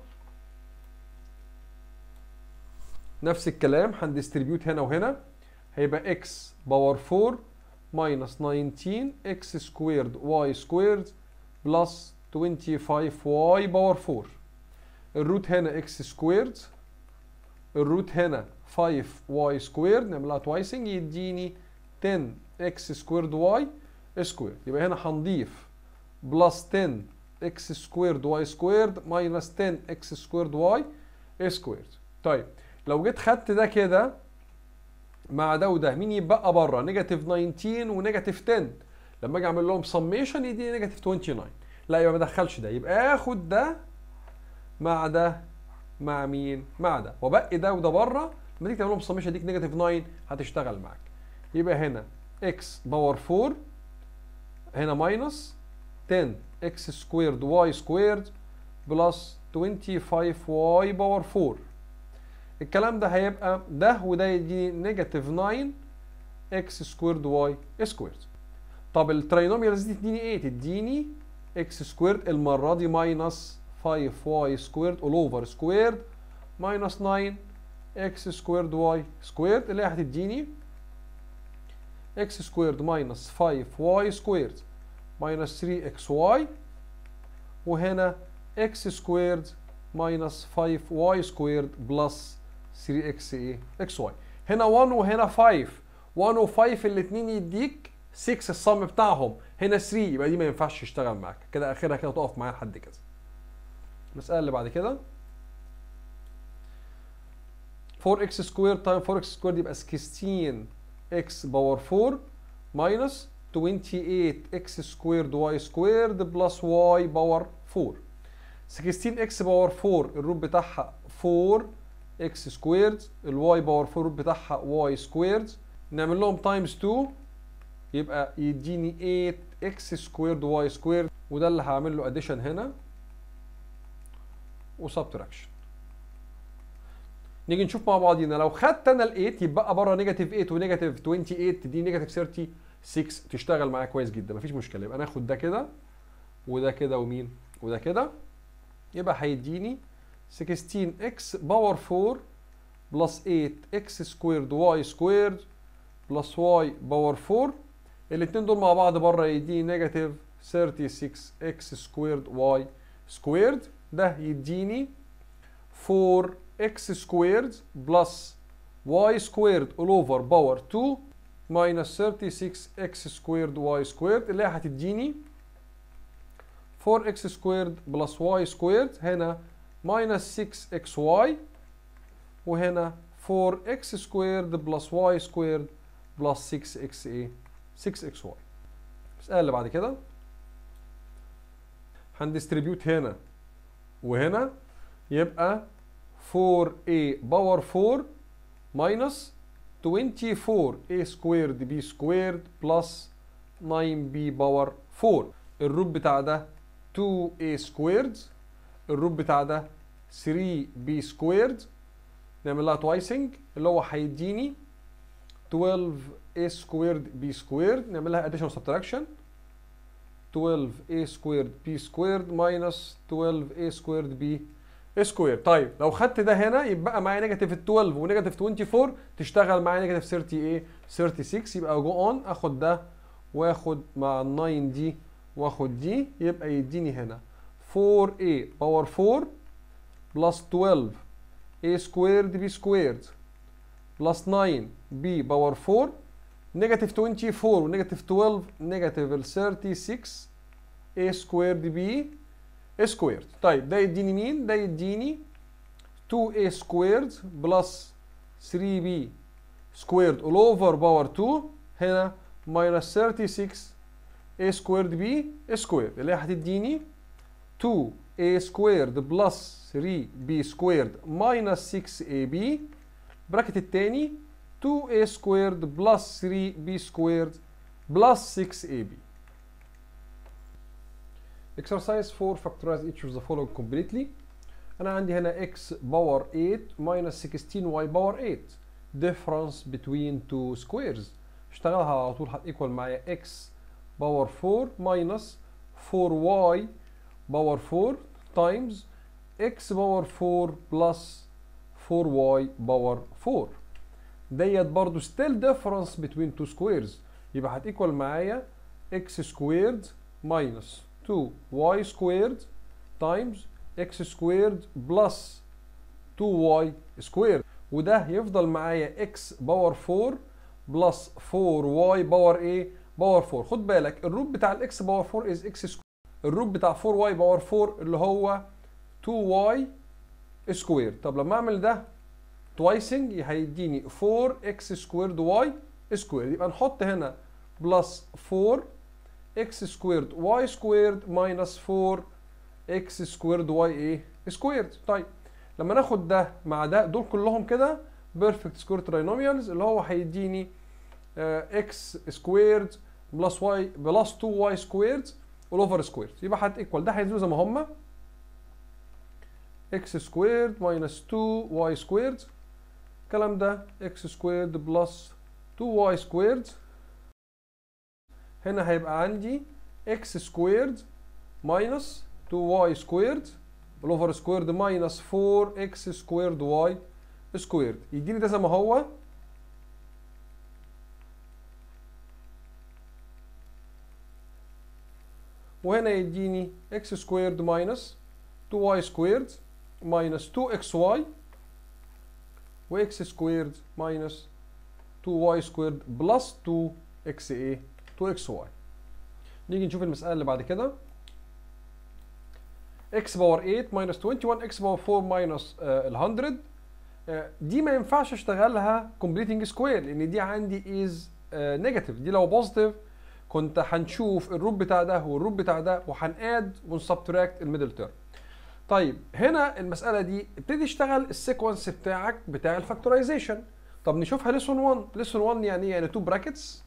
نفس الكلام هنديستريبيوت هنا وهنا هيبقى x باور 4 ماينس 19 x سكويرد y سكويرد بلس 25y باور 4 الروت هنا اكس سكويرد الروت هنا 5 واي سكويرد نعملها توايسنج يديني 10 اكس سكويرد واي سكويرد يبقى هنا هنضيف بلس 10 اكس سكويرد واي سكويرد ماينس 10 اكس سكويرد واي سكويرد طيب لو جيت خدت ده كده مع ده وده مين يبقى بره نيجاتيف 19 ونيجاتيف 10 لما اجي اعمل لهم سميشن يديني نيجاتيف 29 لا يبقى ما ادخلش ده يبقى اخد ده مع ده مع مين؟ مع ده وبقي ده وده بره لما تيجي تعمل لهم سميشن اديك نيجاتيف 9 هتشتغل معاك يبقى هنا اكس باور 4 هنا ماينس 10 اكس سكويرد واي سكويرد بلس 25 واي باور 4 الكلام ده هيبقى ده وده يديني نيجاتيف 9 اكس سكويرد واي سكويرد طب الترينوميالز دي تديني ايه؟ تديني اكس سكويرد المره دي ماينس 5y squared all over squared minus 9 x squared y squared اللي هي هتديني x squared minus 5y squared minus 3xy وهنا x squared minus 5y squared plus 3x ايه xy هنا 1 وهنا 5 1 و 5 الاثنين يديك 6 الصم بتاعهم هنا 3 يبقى دي ما ينفعش تشتغل معاك كده اخرها كده تقف معايا لحد كده المسألة اللي بعد كده 4x سكوير تايم 4x سكوير يبقى 16x باور 4 ماينس 28x سكويرد y سكويرد بلس y باور 4 16 اكس باور 4 الروت بتاعها 4 اكس سكويرد الواي باور 4 الروت بتاعها واي سكويرد نعمل لهم تايمز 2 يبقى يديني 8 اكس سكويرد واي سكويرد وده اللي هعمل له اديشن هنا وسبتراكشن نيجي نشوف مع بعضينا لو خدت انا ال 8 يبقى بره نيجاتيف 8 ونيجاتيف 28 تديني نيجاتيف 36 تشتغل معايا كويس جدا مفيش مشكله يبقى ناخد ده كده وده كده ومين وده كده يبقى هيديني 16 اكس باور 4 بلس 8 اكس سكويرد واي سكويرد بلس واي باور 4 الاثنين دول مع بعض بره يديني نيجاتيف 36 اكس سكويرد واي سكويرد ده يديني 4 اكس سكويرد بلس واي سكويرد all over باور 2 minus 36 اكس سكويرد واي سكويرد اللي هي هتديني 4 اكس سكويرد بلس واي سكويرد هنا minus 6 اكس واي وهنا 4 اكس سكويرد بلس واي سكويرد بلس 6 اكس ايه 6 اكس واي المسألة اللي بعد كده هنديستريبيوت هنا وهنا يبقى 4a باور 4 minus 24a سكويرد b سكويرد بلس 9b باور 4 الروت بتاع ده 2a سكويرد الروت بتاع ده 3b سكويرد نعمل لها توايسنج اللي هو هيديني 12a سكويرد b سكويرد نعمل لها addition subtraction 12a سكويرد b سكويرد minus 12a سكويرد b سكوير طيب لو خدت ده هنا يبقى معايا نيجاتيف 12 ونيجاتيف 24 تشتغل معايا نيجاتيف 30 ايه 36 يبقى جو اون اخد ده واخد مع ال 9 دي واخد دي يبقى يديني هنا 4a باور 4 بلس 12 a سكويرد b سكويرد بلس 9 b باور 4 نيجاتيف 24 ونيجاتيف 12 نيجاتيف ال 36 a سكويرد b سكويرد طيب ده يديني مين ده يديني 2a سكويرد بلس 3b سكويرد all over باور 2 هنا minus 36 a سكويرد b سكويرد اللي هي هتديني 2a سكويرد بلس 3b سكويرد minus 6ab براكت التاني 2a سكويرد بلس 3b سكويرد بلس 6ab exercise 4 factorize each of the following completely انا عندي هنا x باور 8 minus 16 y باور 8 difference between two squares اشتغلها على طول هتيكوال معايا x باور 4 minus 4y باور 4 times x باور 4 plus 4y باور 4 ديت برضو still difference between two squares يبقى هتيكوال معايا x squared minus 2y squared times x squared plus 2y squared وده يفضل معايا x باور 4 بلس 4y باور ايه باور 4 خد بالك الروت بتاع الاكس باور 4 از اكس سكوير الروت بتاع 4y باور 4 اللي هو 2y سكوير طب لما اعمل ده توايسنج هيديني 4x سكويرد y سكوير يبقى نحط هنا بلس 4 x سكويرد y سكويرد ماينس 4 x سكويرد y ايه سكويرد طيب لما ناخد ده مع ده دول كلهم كده بيرفكت سكوير تراينوميالز اللي هو هيديني x سكويرد بلس y بلس 2y سكويرد والاوفر سكويرد يبقى هتيكوال ده هينزلوا زي ما هما x سكويرد ماينس 2y سكويرد الكلام ده x سكويرد بلس 2y سكويرد هنا هيبقى عندي x سكويرد ماينس 2y سكويرد الاوفر سكويرد ماينس 4x سكويرد y سكويرد يديني ده زي ما هو وهنا يديني x سكويرد ماينس 2y سكويرد ماينس 2xy و x سكويرد ماينس 2y سكويرد بلس 2xa 2xy نيجي نشوف المسألة اللي بعد كده x باور 8 ماينس 21 x باور 4 ماينس ال 100 آه، دي ما ينفعش اشتغلها completing سكوير لان دي عندي از نيجاتيف دي لو بوزيتيف كنت هنشوف الروت بتاع ده والروت بتاع ده وهناد ونسبتراكت الميدل تيرم طيب هنا المساله دي ابتدي اشتغل السيكونس بتاعك بتاع الفاكتورايزيشن طب نشوفها ليسون 1 ليسون 1 يعني ايه يعني 2 براكتس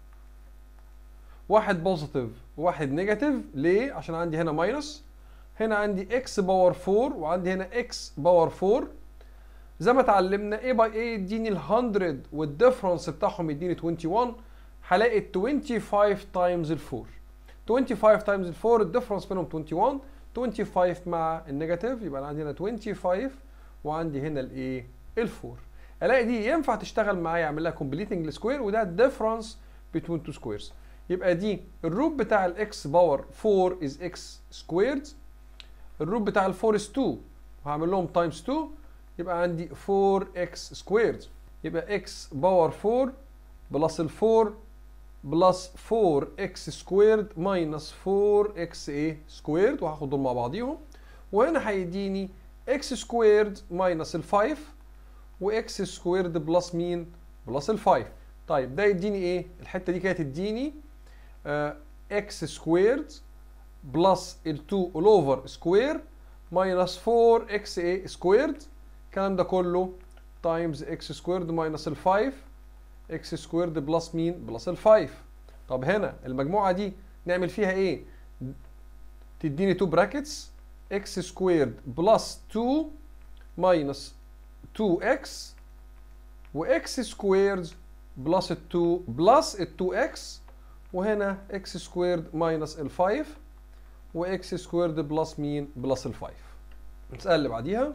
واحد بوزيتيف وواحد نيجاتيف ليه عشان عندي هنا ماينس هنا عندي اكس باور 4 وعندي هنا اكس باور 4 زي ما اتعلمنا ايه باي ايه يديني ال 100 والديفرنس بتاعهم يديني 21 هلاقي 25 تايمز ال 4 25 تايمز ال 4 الديفرنس بينهم 21 25 مع النيجاتيف يبقى انا عندي هنا 25 وعندي هنا الايه ال 4 الاقي دي ينفع تشتغل معايا اعمل لها كومبليتنج السكوير وده الديفرنس بين تو سكويرز يبقى دي الروت بتاع الاكس باور 4 از اكس سكويرد الروت بتاع ال 4 از 2 وهعمل لهم تايمز 2 يبقى عندي 4x سكويرد يبقى x باور 4 بلس ال 4 بلس 4x سكويرد ماينس 4x ايه سكويرد وهاخد دول مع بعضيهم وهنا هيديني x سكويرد ماينس ال 5 وx سكويرد بلس مين بلس ال 5 طيب ده يديني ايه الحته دي كانت تديني آه x سكويرد بلس ال 2 all اوفر سكوير ماينس 4x ايه سكويرد الكلام ده كله تايمز اكس سكويرد ماينس ال 5 اكس سكويرد بلس مين بلس ال 5 طب هنا المجموعه دي نعمل فيها ايه تديني 2 براكتس اكس سكويرد بلس 2 ماينس 2 اكس واكس سكويرد بلس ال 2 بلس ال 2 اكس وهنا اكس سكويرد ماينس ال 5 واكس سكويرد بلس مين بلس ال 5 المساله اللي بعديها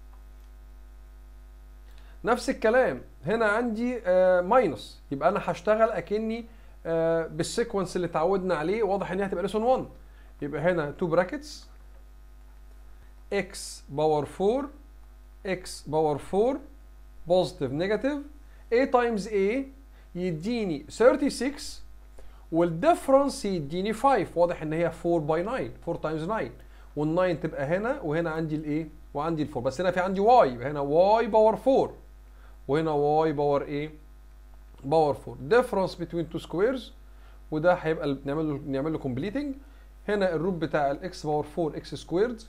نفس الكلام هنا عندي آه ماينس يبقى انا هشتغل اكني آه بالسيكونس اللي اتعودنا عليه واضح ان هي هتبقى ليسون 1 يبقى هنا 2 براكتس x باور 4 x باور 4 بوزيتيف نيجاتيف a تايمز a يديني 36 والديفرنس يديني 5 واضح ان هي 4 باي 9 4 تايمز 9 وال9 تبقى هنا وهنا عندي الايه وعندي ال4 بس هنا في عندي y يبقى هنا y باور 4 وهنا y باور ايه باور 4 difference between two squares وده هيبقى نعمل له نعمل له completing هنا الروت بتاع الاكس باور 4 اكس سكويرد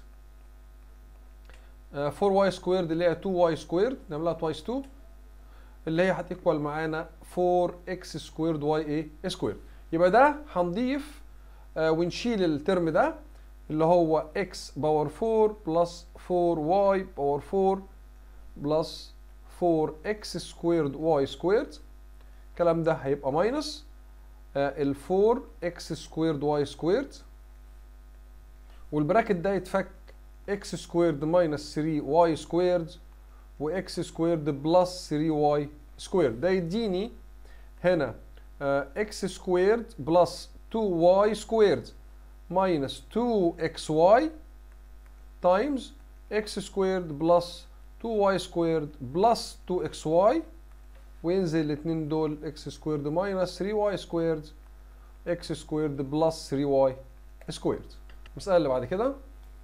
4 y سكويرد اللي هي 2 y سكويرد نعملها توايس 2 اللي هي هتيكوال معانا 4 اكس سكويرد y ايه سكويرد يبقى ده هنضيف آه ونشيل الترم ده اللي هو x باور 4 بلس 4y باور 4 بلس 4x سكويرد y سكويرد الكلام ده هيبقى ماينس ال 4x سكويرد y سكويرد والبراكت ده يتفك x سكويرد ماينس 3y سكويرد و x سكويرد بلس 3y سكويرد ده يديني هنا x سكويرد بلس 2y سكويرد minus 2xy times x سكويرد بلس 2y سكويرد بلس 2xy وينزل الاثنين دول x سكويرد minus 3y سكويرد x سكويرد بلس 3y سكويرد المسألة اللي بعد كده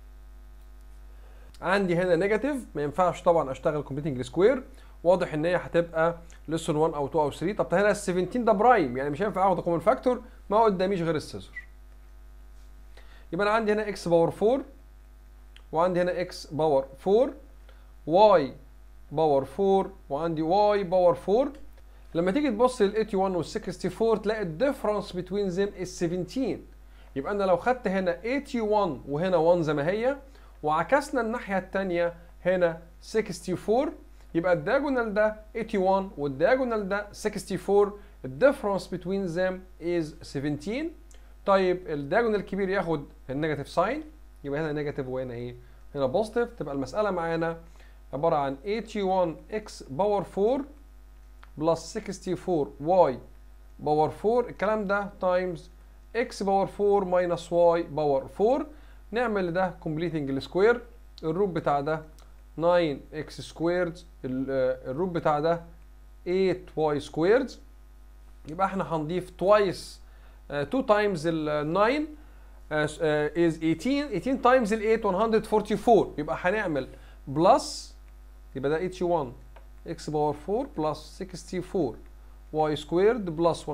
عندي هنا نيجاتيف ما ينفعش طبعا اشتغل كومبليتنج سكوير واضح ان هي هتبقى ليسون 1 او 2 او 3 طب هنا ال 17 ده برايم يعني مش هينفع اخد كومن فاكتور ما قداميش غير السيزر يبقى انا عندي هنا اكس باور 4 وعندي هنا اكس باور 4 واي باور 4 وعندي واي باور 4 لما تيجي تبص لل 81 وال 64 تلاقي الديفرنس بين ذيم از 17 يبقى انا لو خدت هنا 81 وهنا 1 زي ما هي وعكسنا الناحيه الثانيه هنا 64 يبقى الدياجونال ده 81 والدياجونال ده 64 الديفرنس بين ذيم از 17 طيب الدياجونال الكبير ياخد النيجاتيف ساين يبقى هنا نيجاتيف وهنا ايه هنا بوزيتيف تبقى المساله معانا عباره عن 81 اكس باور 4 بلس 64 واي باور 4 الكلام ده تايمز اكس باور 4 ماينس واي باور 4 نعمل ده كومبليتنج السكوير الروت بتاع ده 9 اكس سكويرد الروت بتاع ده 8 واي سكويرد يبقى احنا هنضيف توايس 2 تايمز ال 9 is 18 18 تايمز ال 8 144 يبقى هنعمل بلس يبقى ده 81 x باور 4 بلس 64 y سكويرد بلس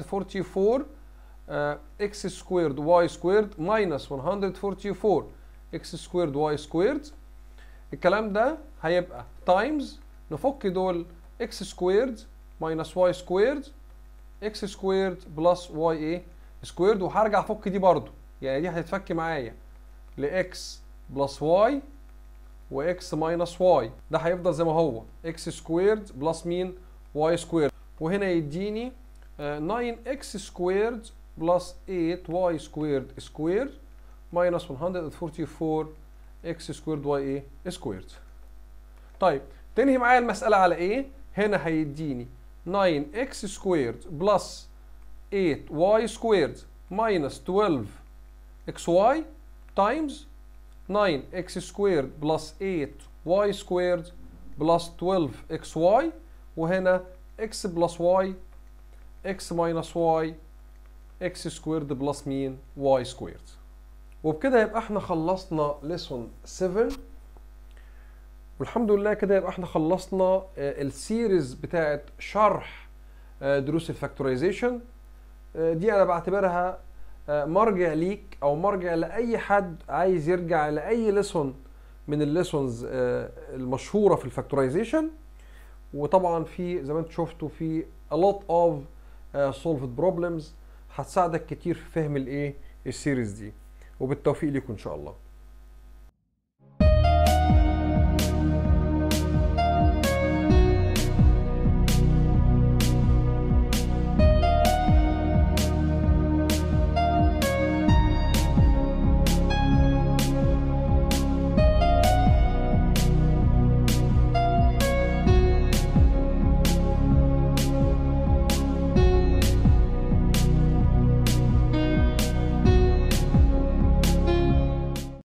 144 uh, x سكويرد y سكويرد minus 144 اكس سكويرد واي سكويرد الكلام ده هيبقى تايمز نفك دول اكس سكويرد ماينس واي سكويرد اكس سكويرد بلس واي ايه سكويرد وهرجع افك دي برضو يعني دي هتتفك معايا لاكس بلس واي واكس ماينس واي ده هيفضل زي ما هو اكس سكويرد بلس مين واي سكويرد وهنا يديني 9 اكس سكويرد بلس 8 واي سكويرد سكوير ماينس 144 اكس سكويرد واي ايه سكويرد طيب تنهي معايا المسألة على ايه هنا هيديني 9 اكس سكويرد بلس 8 واي سكويرد ماينس 12 اكس واي تايمز 9 اكس سكويرد بلس 8 واي سكويرد بلس 12 اكس واي وهنا اكس بلس واي اكس ماينس واي اكس سكويرد بلس مين واي سكويرد وبكده يبقى احنا خلصنا ليسون 7 والحمد لله كده يبقى احنا خلصنا السيريز بتاعت شرح دروس الفاكتورايزيشن دي انا بعتبرها مرجع ليك او مرجع لاي حد عايز يرجع لاي ليسون من الليسونز المشهوره في الفاكتورايزيشن وطبعا في زي ما انتم شفتوا في a lot of uh, solved problems هتساعدك كتير في فهم الايه السيريز دي وبالتوفيق ليكم ان شاء الله